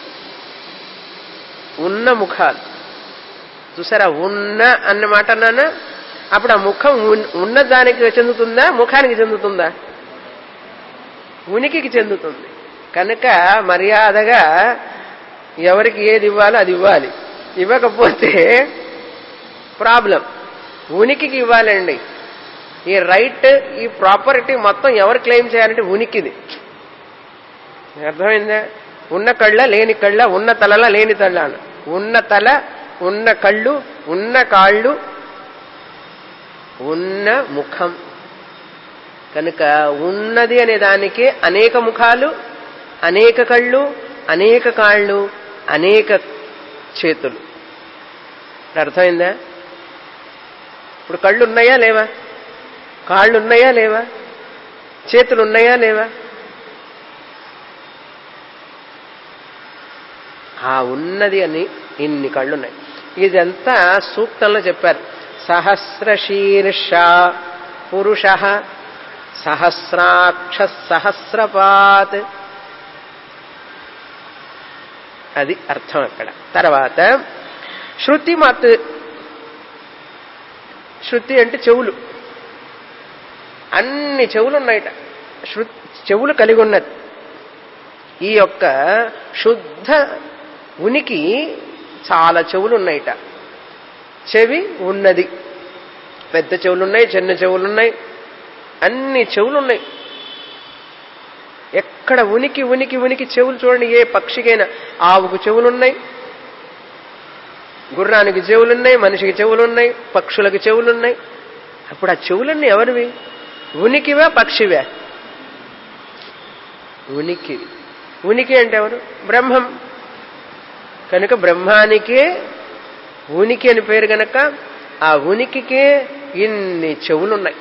S1: ఉన్న ముఖాలు చూసారా ఉన్న అన్న మాట అన్నానా అప్పుడు ఆ ముఖం ఉన్- ఉన్న దానికి చెందుతుందా ముఖానికి చెందుతుందా ఉనికికి చెందుతుంది కనుక మర్యాదగా ఎవరికి ఏది ఇవ్వాలో అది ఇవ్వాలి ఇవ్వకపోతే ప్రాబ్లం ఉనికికి ఇవ్వాలండి ఈ రైట్ ఈ ప్రాపర్టీ మొత్తం ఎవరు క్లెయిమ్ చేయాలంటే ఉనికిది అర్థమైందా ఉన్న కళ్ళ లేని కళ్ళ ఉన్న తలల లేని తల అని. ఉన్న తల ఉన్న కళ్ళు ఉన్న కాళ్ళు ఉన్న ముఖం కనుక ఉన్నది అనే దానికి అనేక ముఖాలు అనేక కళ్ళు అనేక కాళ్ళు అనేక చేతులు ఇప్పుడు అర్థమైందా ఇప్పుడు కళ్ళు ఉన్నాయా లేవా కాళ్ళు ఉన్నాయా లేవా చేతులు ఉన్నాయా లేవా ఆ ఉన్నది అని ఇన్ని కళ్ళున్నాయి ఇదంతా సూక్తంలో చెప్పారు సహస్రశీర్ష పురుష సహస్రాక్ష సహస్రపాత్ అది అర్థం అక్కడ తర్వాత శృతిమత్ శృతి అంటే చెవులు అన్ని చెవులు ఉన్నాయట శృ చెవులు కలిగి ఉన్నది ఈ యొక్క శుద్ధ ఉనికి చాలా చెవులు ఉన్నాయిట చెవి ఉన్నది పెద్ద చెవులున్నాయి చిన్న చెవులున్నాయి అన్ని చెవులున్నాయి ఎక్కడ ఉనికి ఉనికి ఉనికి చెవులు చూడండి ఏ పక్షికైనా ఆవుకు చెవులున్నాయి గుర్రానికి చెవులున్నాయి మనిషికి చెవులున్నాయి పక్షులకు చెవులున్నాయి అప్పుడు ఆ చెవులన్నీ ఎవరివి ఉనికివా పక్షివా ఉనికి ఉనికి అంటే ఎవరు బ్రహ్మం కనుక బ్రహ్మానికే ఉనికి అని పేరు గనక ఆ ఉనికికే ఇన్ని చెవులున్నాయి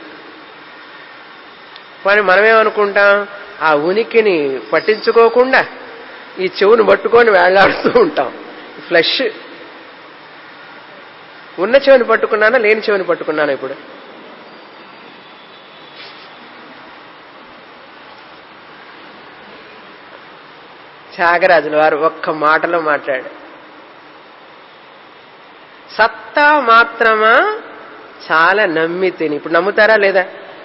S1: కానీ మనమేమనుకుంటాం ఆ ఉనికిని పట్టించుకోకుండా ఈ చెవును పట్టుకొని వేళ్లాడుతూ ఉంటాం ఫ్లష్ ఉన్న చెవిని పట్టుకున్నానా లేని చెవిని పట్టుకున్నానా ఇప్పుడు త్యాగరాజుల వారు ఒక్క మాటలో మాట్లాడు సత్తా మాత్రమా చాలా నమ్మి తిని ఇప్పుడు నమ్ముతారా లేదా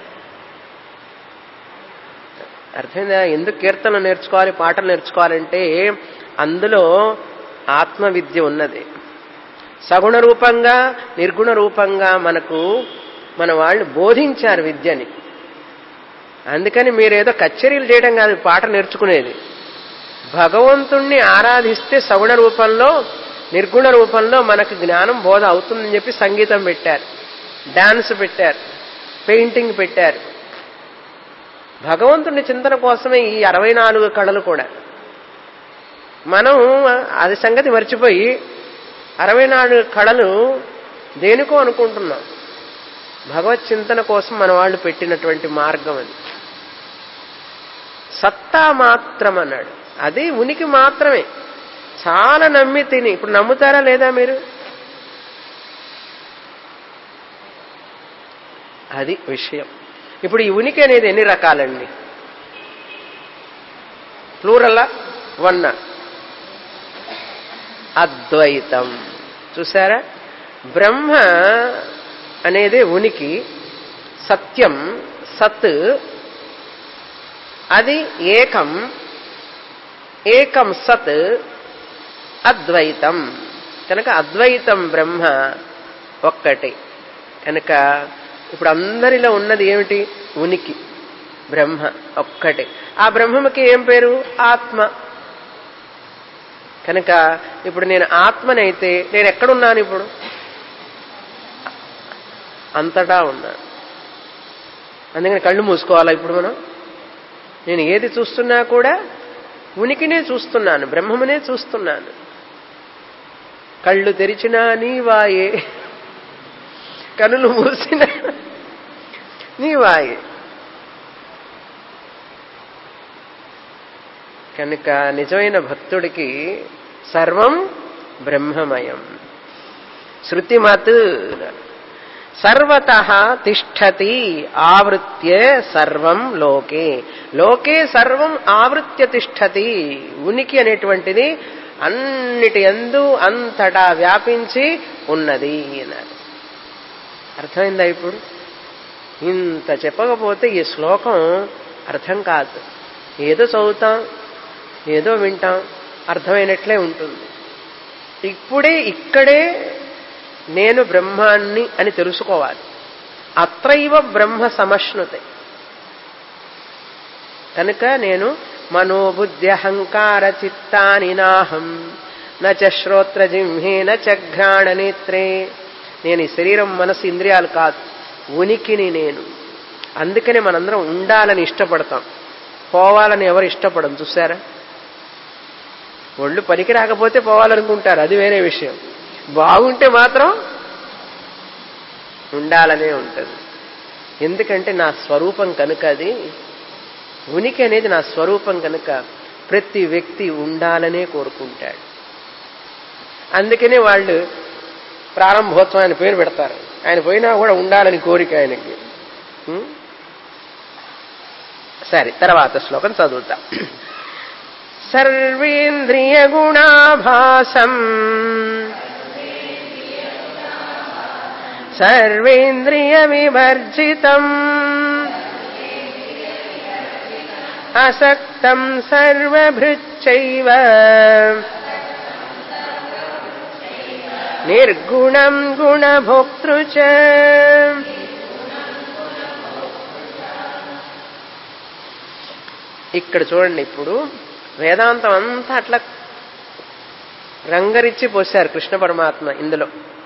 S1: అర్థమైందా ఎందుకు కీర్తనలు నేర్చుకోవాలి పాటలు నేర్చుకోవాలంటే అందులో ఆత్మ విద్య ఉన్నది సగుణ రూపంగా నిర్గుణ రూపంగా మనకు మన వాళ్ళు బోధించారు విద్యని అందుకని మీరేదో కచేరీలు చేయడం కాదు పాట నేర్చుకునేది భగవంతుణ్ణి ఆరాధిస్తే సగుణ రూపంలో నిర్గుణ రూపంలో మనకు జ్ఞానం బోధ అవుతుందని చెప్పి సంగీతం పెట్టారు డాన్స్ పెట్టారు పెయింటింగ్ పెట్టారు భగవంతుని చింతన కోసమే ఈ అరవై నాలుగు కళలు కూడా మనం అది సంగతి మర్చిపోయి అరవై నాలుగు కళలు దేనికో అనుకుంటున్నాం భగవత్ చింతన కోసం మన వాళ్ళు పెట్టినటువంటి మార్గం అది సత్తా మాత్రం అన్నాడు అది ఉనికి మాత్రమే చాలా నమ్మి తిని ఇప్పుడు నమ్ముతారా లేదా మీరు అది విషయం ఇప్పుడు ఈ ఉనికి అనేది ఎన్ని రకాలండి ప్లూరల్లా వన్న అద్వైతం చూసారా బ్రహ్మ అనేది ఉనికి సత్యం సత్ అది ఏకం ఏకం సత్ అద్వైతం కనుక అద్వైతం బ్రహ్మ ఒక్కటి కనుక ఇప్పుడు అందరిలో ఉన్నది ఏమిటి ఉనికి బ్రహ్మ ఒక్కటే ఆ బ్రహ్మకి ఏం పేరు ఆత్మ కనుక ఇప్పుడు నేను ఆత్మనైతే నేను ఎక్కడున్నాను ఇప్పుడు అంతటా ఉన్నాను అందుకని కళ్ళు మూసుకోవాలా ఇప్పుడు మనం నేను ఏది చూస్తున్నా కూడా ఉనికినే చూస్తున్నాను బ్రహ్మమునే చూస్తున్నాను కళ్ళు తెరిచినా నీవాయే కనులు మూసిన నీవాయే కనుక నిజమైన భక్తుడికి సర్వం బ్రహ్మమయం శృతిమత్ సర్వత తిష్టతి ఆవృత్య సర్వం లోకే లోకే సర్వం ఆవృత్య తిష్టతి ఉనికి అనేటువంటిది అన్నిటి ఎందు అంతటా వ్యాపించి ఉన్నది అన్నారు అర్థమైందా ఇప్పుడు ఇంత చెప్పకపోతే ఈ శ్లోకం అర్థం కాదు ఏదో చదువుతాం ఏదో వింటాం అర్థమైనట్లే ఉంటుంది ఇప్పుడే ఇక్కడే నేను బ్రహ్మాన్ని అని తెలుసుకోవాలి అత్రైవ బ్రహ్మ సమశ్నుతే కనుక నేను మనోబుద్ధి అహంకార చిత్తాని నాహం నచ శ్రోత్ర జింహే నచ ఘ్రాణ నేత్రే నేను ఈ శరీరం మనసు ఇంద్రియాలు కాదు ఉనికిని నేను అందుకనే మనందరం ఉండాలని ఇష్టపడతాం పోవాలని ఎవరు ఇష్టపడం చూసారా ఒళ్ళు పనికి రాకపోతే పోవాలనుకుంటారు అది వేరే విషయం బాగుంటే మాత్రం ఉండాలనే ఉంటుంది ఎందుకంటే నా స్వరూపం కనుక అది ఉనికి అనేది నా స్వరూపం కనుక ప్రతి వ్యక్తి ఉండాలనే కోరుకుంటాడు అందుకనే వాళ్ళు ప్రారంభోత్సవం ఆయన పేరు పెడతారు ఆయన పోయినా కూడా ఉండాలని కోరిక ఆయనకి ఉం? సరే తర్వాత శ్లోకం చదువుతా సర్వేంద్రియ గుణాభాసం సర్వేంద్రియ వివర్జితం అసక్తం సర్వభృచ్చైవ నిర్గుణం గుణభోక్తృ చ ఇక్కడ చూడండి ఇప్పుడు వేదాంతం అంతా అట్లా రంగరిచ్చి పోశారు కృష్ణ పరమాత్మ ఇందులో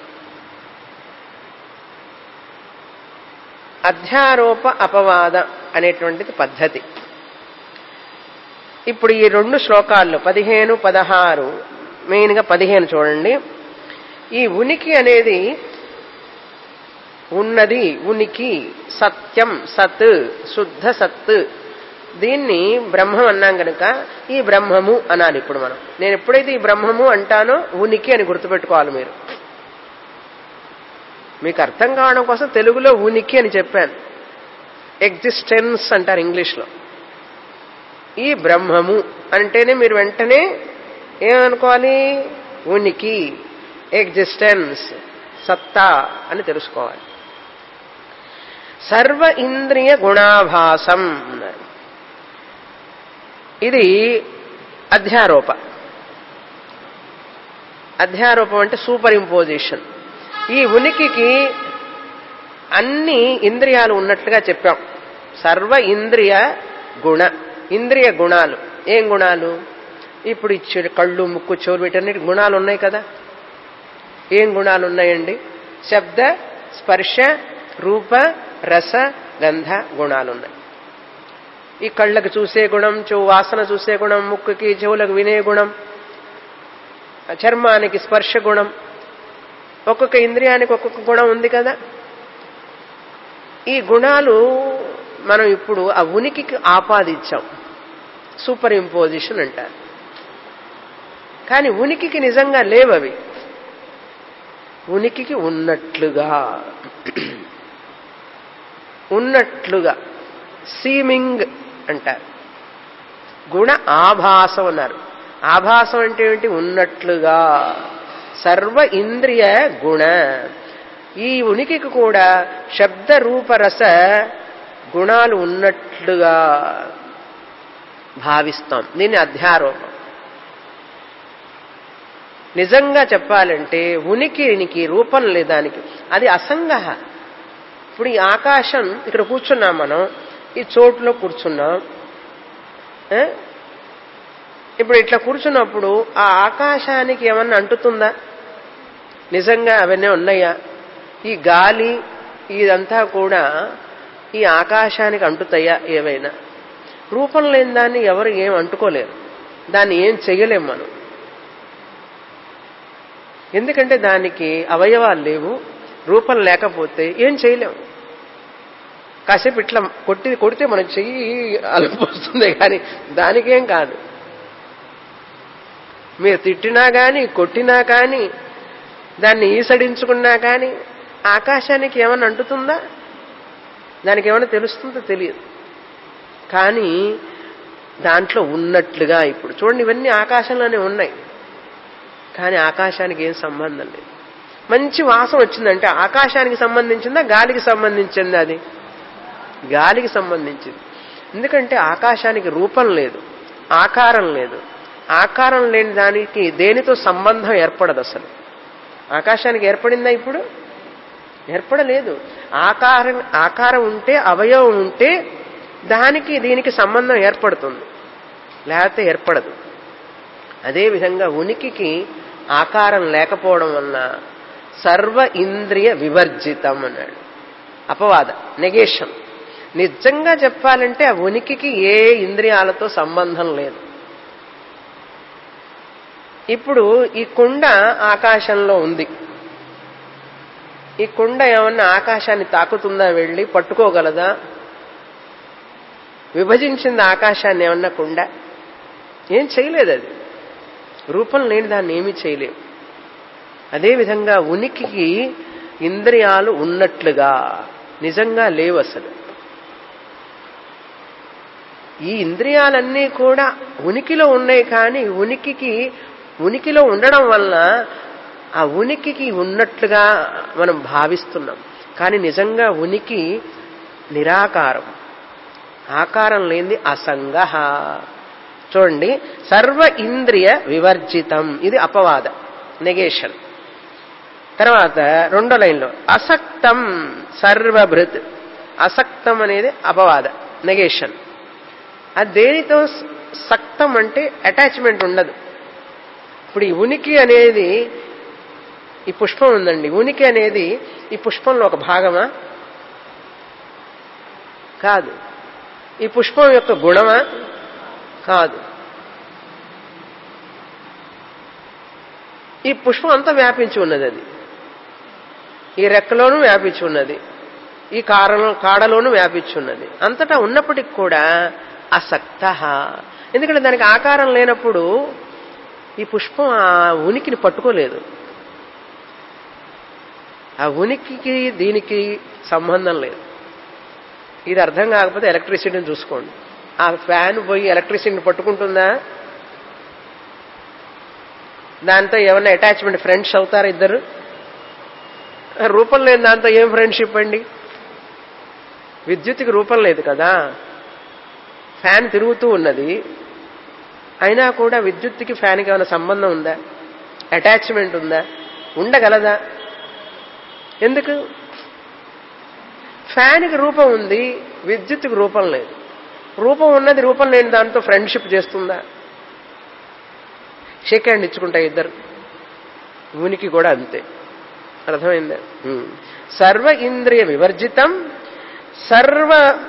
S1: అధ్యారోప అపవాద అనేటువంటిది పద్ధతి ఇప్పుడు ఈ రెండు శ్లోకాల్లో పదిహేను పదహారు మెయిన్గా పదిహేను చూడండి ఈ ఉనికి అనేది ఉన్నది ఉనికి సత్యం సత్ శుద్ధ సత్ దీన్ని బ్రహ్మం అన్నాం గనక ఈ బ్రహ్మము అనాలి ఇప్పుడు మనం నేను ఎప్పుడైతే ఈ బ్రహ్మము అంటానో ఉనికి అని గుర్తుపెట్టుకోవాలి మీరు మీకు అర్థం కావడం కోసం తెలుగులో ఉనికి అని చెప్పాను ఎగ్జిస్టెన్స్ అంటారు ఇంగ్లీష్లో ఈ బ్రహ్మము అంటేనే మీరు వెంటనే ఏమనుకోవాలి ఉనికి ఎగ్జిస్టెన్స్ సత్తా అని తెలుసుకోవాలి సర్వ ఇంద్రియ గుణాభాసం అన్నారు. ఇది అధ్యారోప అధ్యారోపం అంటే సూపర్ ఇంపోజిషన్ ఈ ఉనికికి అన్ని ఇంద్రియాలు ఉన్నట్లుగా చెప్పాం సర్వ ఇంద్రియ గుణ ఇంద్రియ గుణాలు ఏం గుణాలు ఇప్పుడు ఇచ్చే కళ్ళు ముక్కు చెవులు వీటన్నిటి గుణాలు ఉన్నాయి కదా ఏం గుణాలు ఉన్నాయండి శబ్ద స్పర్శ రూప రస గంధ గుణాలు ఉన్నాయి ఈ కళ్ళకు చూసే గుణం చెవు వాసన చూసే గుణం ముక్కుకి చెవులకు వినే గుణం చర్మానికి స్పర్శ గుణం ఒక్కొక్క ఇంద్రియానికి ఒక్కొక్క గుణం ఉంది కదా ఈ గుణాలు మనం ఇప్పుడు ఆ ఉనికికి ఆపాదించాం సూపర్ ఇంపోజిషన్ అంటారు కానీ ఉనికికి నిజంగా లేవవి ఉనికికి ఉన్నట్లుగా ఉన్నట్లుగా సీమింగ్ అంటారు గుణ ఆభాసం అన్నారు ఆభాసం అంటే ఏంటి ఉన్నట్లుగా సర్వ ఇంద్రియ గుణ ఈ ఉనికికి కూడా శబ్ద రూప రస గుణాలు ఉన్నట్లుగా భావిస్తాం దీన్ని అధ్యారోపం నిజంగా చెప్పాలంటే ఉనికినికి రూపం లేదానికి అది అసంగ ఇప్పుడు ఈ ఆకాశం ఇక్కడ కూర్చున్నాం మనం ఈ చోటులో కూర్చున్నాం ఏ? ఇప్పుడు ఇట్లా కూర్చున్నప్పుడు ఆ ఆకాశానికి ఏమన్నా అంటుతుందా నిజంగా అవన్నీ ఉన్నాయా ఈ గాలి ఇదంతా కూడా ఈ ఆకాశానికి అంటుతాయా ఏవైనా రూపం లేని దాన్ని ఎవరు ఏం అంటుకోలేరు దాన్ని ఏం చెయ్యలేం మనం ఎందుకంటే దానికి అవయవాలు లేవు రూపం లేకపోతే ఏం చేయలేం కాసేపు ఇట్లా కొట్టి కొడితే మనం చెయ్యి అలుపు వస్తుంది కానీ దానికేం కాదు మీరు తిట్టినా కానీ కొట్టినా కానీ దాన్ని ఈసడించుకున్నా కానీ ఆకాశానికి ఏమైనా అంటుతుందా దానికి ఏమైనా తెలుస్తుందో తెలియదు కానీ దాంట్లో ఉన్నట్లుగా ఇప్పుడు చూడండి ఇవన్నీ ఆకాశంలోనే ఉన్నాయి కానీ ఆకాశానికి ఏం సంబంధం లేదు మంచి వాసన వచ్చిందంటే ఆకాశానికి సంబంధించిందా గాలికి సంబంధించిందా అది గాలికి సంబంధించింది ఎందుకంటే ఆకాశానికి రూపం లేదు ఆకారం లేదు ఆకారం లేని దానికి దేనితో సంబంధం ఏర్పడదు అసలు ఆకాశానికి ఏర్పడిందా ఇప్పుడు ఏర్పడలేదు ఆకారం ఆకారం ఉంటే అవయవం ఉంటే దానికి దీనికి సంబంధం ఏర్పడుతుంది లేకపోతే ఏర్పడదు అదేవిధంగా ఉనికికి ఆకారం లేకపోవడం వలన సర్వ ఇంద్రియ వివర్జితం అన్నాడు అపవాద నెగేషన్ నిజంగా చెప్పాలంటే ఆ ఉనికికి ఏ ఇంద్రియాలతో సంబంధం లేదు ఇప్పుడు ఈ కుండ ఆకాశంలో ఉంది ఈ కుండ ఏమన్నా ఆకాశాన్ని తాకుతుందా వెళ్ళి పట్టుకోగలదా విభజించింది ఆకాశాన్ని ఏమన్నా కుండ ఏం చేయలేదు అది రూపం లేని దాన్ని ఏమీ చేయలేవు అదేవిధంగా ఉనికికి ఇంద్రియాలు ఉన్నట్లుగా నిజంగా లేవు అసలు ఈ ఇంద్రియాలన్నీ కూడా ఉనికిలో ఉన్నాయి కానీ ఉనికికి ఉనికిలో ఉండడం వలన ఆ ఉనికికి ఉన్నట్లుగా మనం భావిస్తున్నాం కానీ నిజంగా ఉనికి నిరాకారం ఆకారం లేనిది అసంగ చూడండి సర్వ ఇంద్రియ వివర్జితం ఇది అపవాద నెగేషన్ తర్వాత రెండో లైన్లో అసక్తం సర్వభృత్ అసక్తం అనేది అపవాద నెగేషన్ అది దేనితో సక్తం అంటే అటాచ్మెంట్ ఉండదు ఇప్పుడు ఈ ఉనికి అనేది ఈ పుష్పం ఉందండి ఉనికి అనేది ఈ పుష్పంలో ఒక భాగమా కాదు ఈ పుష్పం యొక్క గుణమా కాదు ఈ పుష్పం అంతా వ్యాపించి ఉన్నది అది ఈ రెక్కలోనూ వ్యాపించి ఉన్నది ఈ కారలో కాడలోనూ వ్యాపించి ఉన్నది అంతటా ఉన్నప్పటికి కూడా అసక్త ఎందుకంటే దానికి ఆకారం లేనప్పుడు ఈ పుష్పం ఆ ఉనికిని పట్టుకోలేదు ఆ ఉనికికి దీనికి సంబంధం లేదు ఇది అర్థం కాకపోతే ఎలక్ట్రిసిటీని చూసుకోండి ఆ ఫ్యాన్ పోయి ఎలక్ట్రిసిటీని పట్టుకుంటుందా దాంతో ఏమన్నా అటాచ్మెంట్ ఫ్రెండ్స్ అవుతారా ఇద్దరు రూపం లేని దాంతో ఏం ఫ్రెండ్షిప్ అండి విద్యుత్కి రూపం లేదు కదా ఫ్యాన్ తిరుగుతూ ఉన్నది అయినా కూడా విద్యుత్తుకి ఫ్యాన్కి ఏమైనా సంబంధం ఉందా అటాచ్మెంట్ ఉందా ఉండగలదా ఎందుకు ఫ్యాన్కి రూపం ఉంది విద్యుత్తుకి రూపం లేదు రూపం ఉన్నది రూపం లేని దాంతో ఫ్రెండ్షిప్ చేస్తుందా షేక్ హ్యాండ్ ఇచ్చుకుంటాయి ఇద్దరు ఉనికి కూడా అంతే అర్థమైందా ఉమ్. సర్వ ఇంద్రియ వివర్జితం సర్వ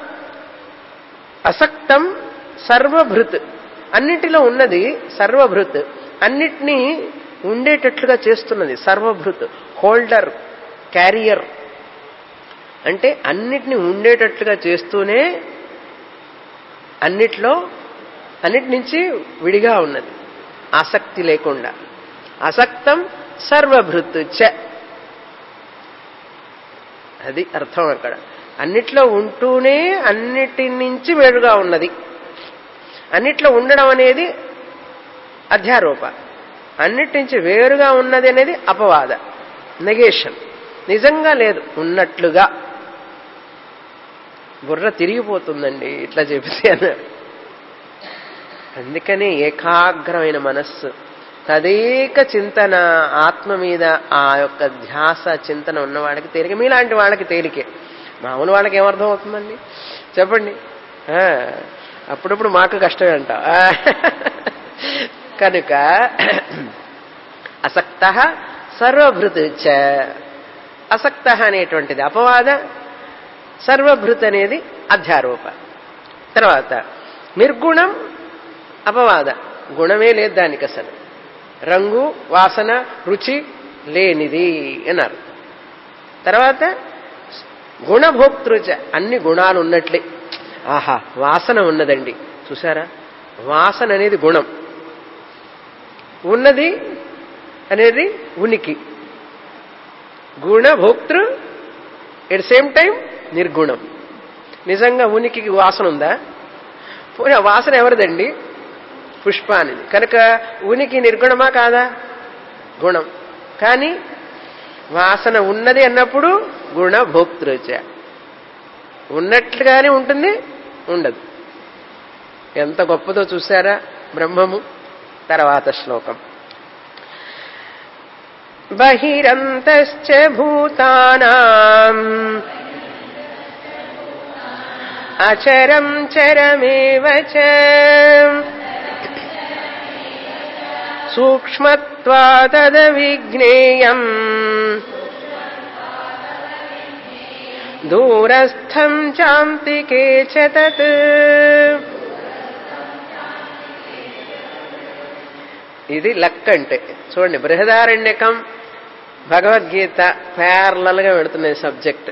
S1: అసక్తం సర్వభృత్ అన్నిటిలో ఉన్నది సర్వభృత్ అన్నిటినీ ఉండేటట్లుగా చేస్తున్నది సర్వభృత్ హోల్డర్ క్యారియర్ అంటే అన్నిటిని ఉండేటట్లుగా చేస్తూనే అన్నిట్లో అన్నిటి నుంచి విడిగా ఉన్నది ఆసక్తి లేకుండా అసక్తం సర్వభృత్ చ అది అర్థం అక్కడ అన్నిట్లో ఉంటూనే అన్నిటి నుంచి వేరుగా ఉన్నది అన్నిట్లో ఉండడం అనేది అధ్యారోప అన్నిటి నుంచి వేరుగా ఉన్నది అనేది అపవాద నెగేషన్ నిజంగా లేదు ఉన్నట్లుగా బుర్ర తిరిగిపోతుందండి ఇట్లా చెబితే అన్నారు అందుకనే ఏకాగ్రమైన మనస్సు తదేక చింతన ఆత్మ మీద ఆ యొక్క ధ్యాస చింతన ఉన్నవాడికి తేలిక మీలాంటి వాళ్ళకి తేలికే మామూలు వాళ్ళకి ఏమర్థం అవుతుందండి చెప్పండి ఆ, అప్పుడప్పుడు మాకు కష్టమే అంట ఆ, కనుక అసక్త సర్వభృత్ చ అసక్త అనేటువంటిది అపవాద సర్వభృత్ అనేది అధ్యారోప తర్వాత నిర్గుణం అపవాద గుణమే లేదు దానికి అసలు రంగు వాసన రుచి లేనిది అన్నారు తర్వాత గుణభోక్తృచ అన్ని గుణాలు ఉన్నట్లే ఆహా వాసన ఉన్నదండి చూసారా వాసన అనేది గుణం ఉన్నది అనేది ఉనికి గుణభోక్తృ ఎట్ సేమ్ టైం నిర్గుణం నిజంగా ఉనికికి వాసన ఉందా పోనీ ఆ వాసన ఎవరిదండి పుష్పానిది కనుక ఉనికి నిర్గుణమా కాదా గుణం కానీ వాసన ఉన్నది అన్నప్పుడు గుణభోక్తృచ ఉన్నట్లుగానే ఉంటుంది ఉండదు ఎంత గొప్పదో చూసారా బ్రహ్మము తర్వాత శ్లోకం బహిరంతశ్చ భూతానాం అచరం చరమేవ చ సూక్ష్మత్వాదవిజ్ఞేయం దూరస్థం చాంతికే చ తత్ ఇది లక్ అంటే చూడండి బృహదారణ్యకం భగవద్గీత ప్యారలల్ గా పెడుతున్నాయి సబ్జెక్ట్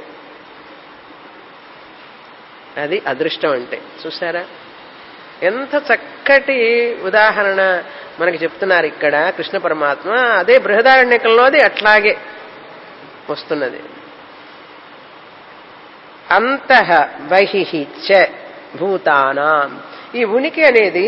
S1: అది అదృష్టం అంటే చూసారా ఎంత చక్కటి ఉదాహరణ మనకి చెప్తున్నారు ఇక్కడ కృష్ణ పరమాత్మ అదే బృహదారణ్యకంలో అది అట్లాగే వస్తున్నది అంతః బహిః చ భూతానాం ఈ ఉనికి అనేది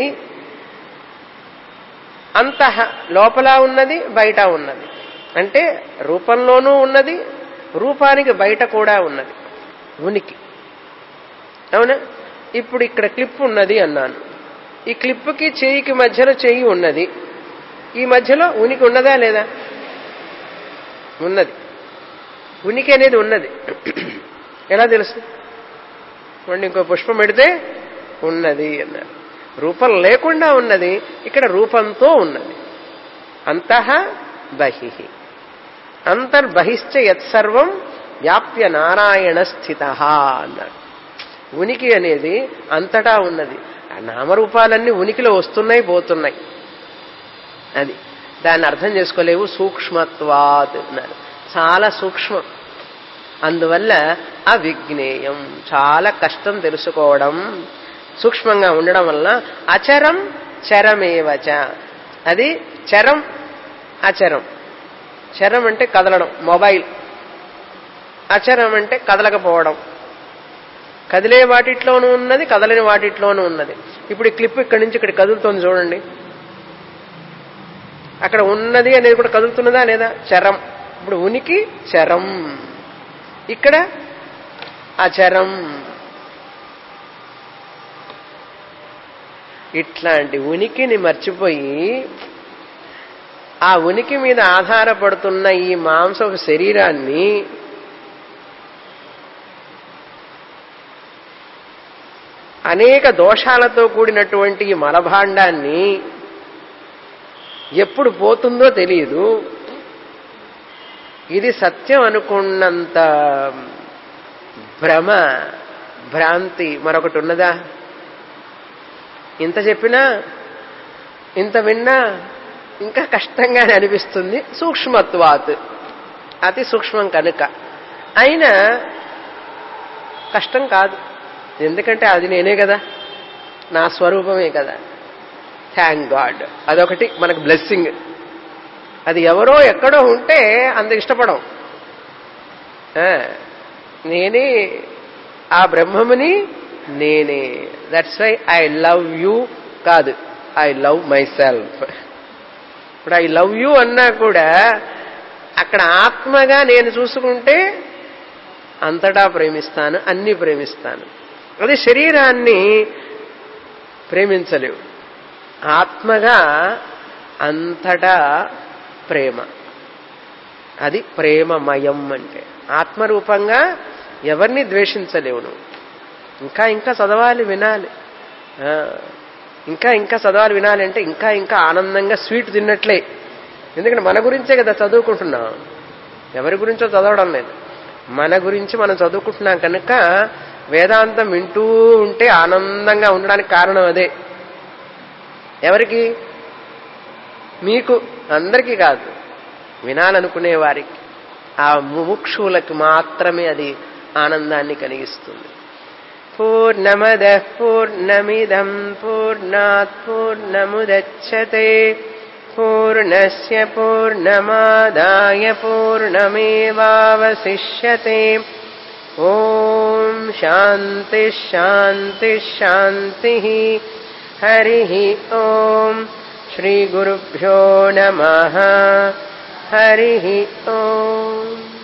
S1: అంతః లోపల ఉన్నది బయట ఉన్నది అంటే రూపంలోనూ ఉన్నది రూపానికి బయట కూడా ఉన్నది ఉనికి అవునా ఇప్పుడు ఇక్కడ క్లిప్ ఉన్నది అన్నాను ఈ క్లిప్కి చేయికి మధ్యలో చెయ్యి ఉన్నది ఈ మధ్యలో ఉనికి ఉన్నదా లేదా ఉన్నది ఉనికి అనేది ఉన్నది ఎలా తెలుసు వాడిని ఇంకో పుష్పం పెడితే ఉన్నది అన్నారు రూపం లేకుండా ఉన్నది ఇక్కడ రూపంతో ఉన్నది అంతః బహి అంతర్బహిశ్చ యత్సర్వం వ్యాప్య నారాయణ స్థిత అన్నాడు ఉనికి అనేది అంతటా ఉన్నది ఆ నామరూపాలన్నీ ఉనికిలో వస్తున్నాయి పోతున్నాయి అది దాన్ని అర్థం చేసుకోలేవు సూక్ష్మత్వాత్ అన్నారు చాలా సూక్ష్మం అందువల్ల అవిజ్ఞేయం చాలా కష్టం తెలుసుకోవడం సూక్ష్మంగా ఉండడం వల్ల అచరం చరమేవచ అది చరం అచరం చరం అంటే కదలడం మొబైల్ అచరం అంటే కదలకపోవడం కదిలే వాటిట్లోనూ ఉన్నది కదలని వాటిట్లోనూ ఉన్నది ఇప్పుడు ఈ క్లిప్ ఇక్కడి నుంచి ఇక్కడ కదులుతోంది చూడండి అక్కడ ఉన్నది అనేది కూడా కదులుతున్నదా లేదా చరం ఇప్పుడు ఉనికి చరం ఇక్కడ అచరం ఇట్లాంటి ఉనికిని మర్చిపోయి ఆ ఉనికి మీద ఆధారపడుతున్న ఈ మాంసపు శరీరాన్ని అనేక దోషాలతో కూడినటువంటి ఈ మలభాండాన్ని ఎప్పుడు పోతుందో తెలియదు ఇది సత్యం అనుకున్నంత భ్రమ భ్రాంతి మరొకటి ఉన్నదా ఇంత చెప్పినా ఇంత విన్నా ఇంకా కష్టంగానే అనిపిస్తుంది సూక్ష్మత్వాత్ అతి సూక్ష్మం కనుక అయినా కష్టం కాదు ఎందుకంటే అది నేనే కదా నా స్వరూపమే కదా థ్యాంక్ గాడ్ అదొకటి మనకు బ్లెస్సింగ్ అది ఎవరో ఎక్కడో ఉంటే అంత ఇష్టపడం ఆ, నేనే ఆ బ్రహ్మముని నేనే that's why I love you కాదు ఐ లవ్ మై సెల్ఫ్ ఇప్పుడు ఐ లవ్ యూ అన్నా కూడా అక్కడ ఆత్మగా నేను చూసుకుంటే అంతటా ప్రేమిస్తాను అన్ని ప్రేమిస్తాను అది శరీరాన్ని ప్రేమించలేవు ఆత్మగా అంతటా ప్రేమ అది ప్రేమమయం అంటే ఆత్మరూపంగా ఎవరిని ద్వేషించలేవు నువ్వు ఇంకా ఇంకా చదవాలి వినాలి ఆ, ఇంకా ఇంకా చదవాలి వినాలి అంటే ఇంకా ఇంకా ఆనందంగా స్వీట్ తిన్నట్లే ఎందుకంటే మన గురించే కదా చదువుకుంటున్నాం ఎవరి గురించో చదవడం లేదు మన గురించి మనం చదువుకుంటున్నాం కనుక వేదాంతం వింటూ ఉంటే ఆనందంగా ఉండడానికి కారణం అదే ఎవరికి మీకు అందరికీ కాదు వినాలనుకునే వారికి ఆ ముముక్షువులకు మాత్రమే అది ఆనందాన్ని కలిగిస్తుంది పూర్ణమద పూర్ణమిదం పూర్ణాత్ పూర్ణముదచ్చతే పూర్ణస్య పూర్ణమాదాయ పూర్ణమేవావశిష్యతే ఓం శాంతి శాంతి శాంతి హరి ఓం శ్రీ గురుభ్యో నమ హరి ఓం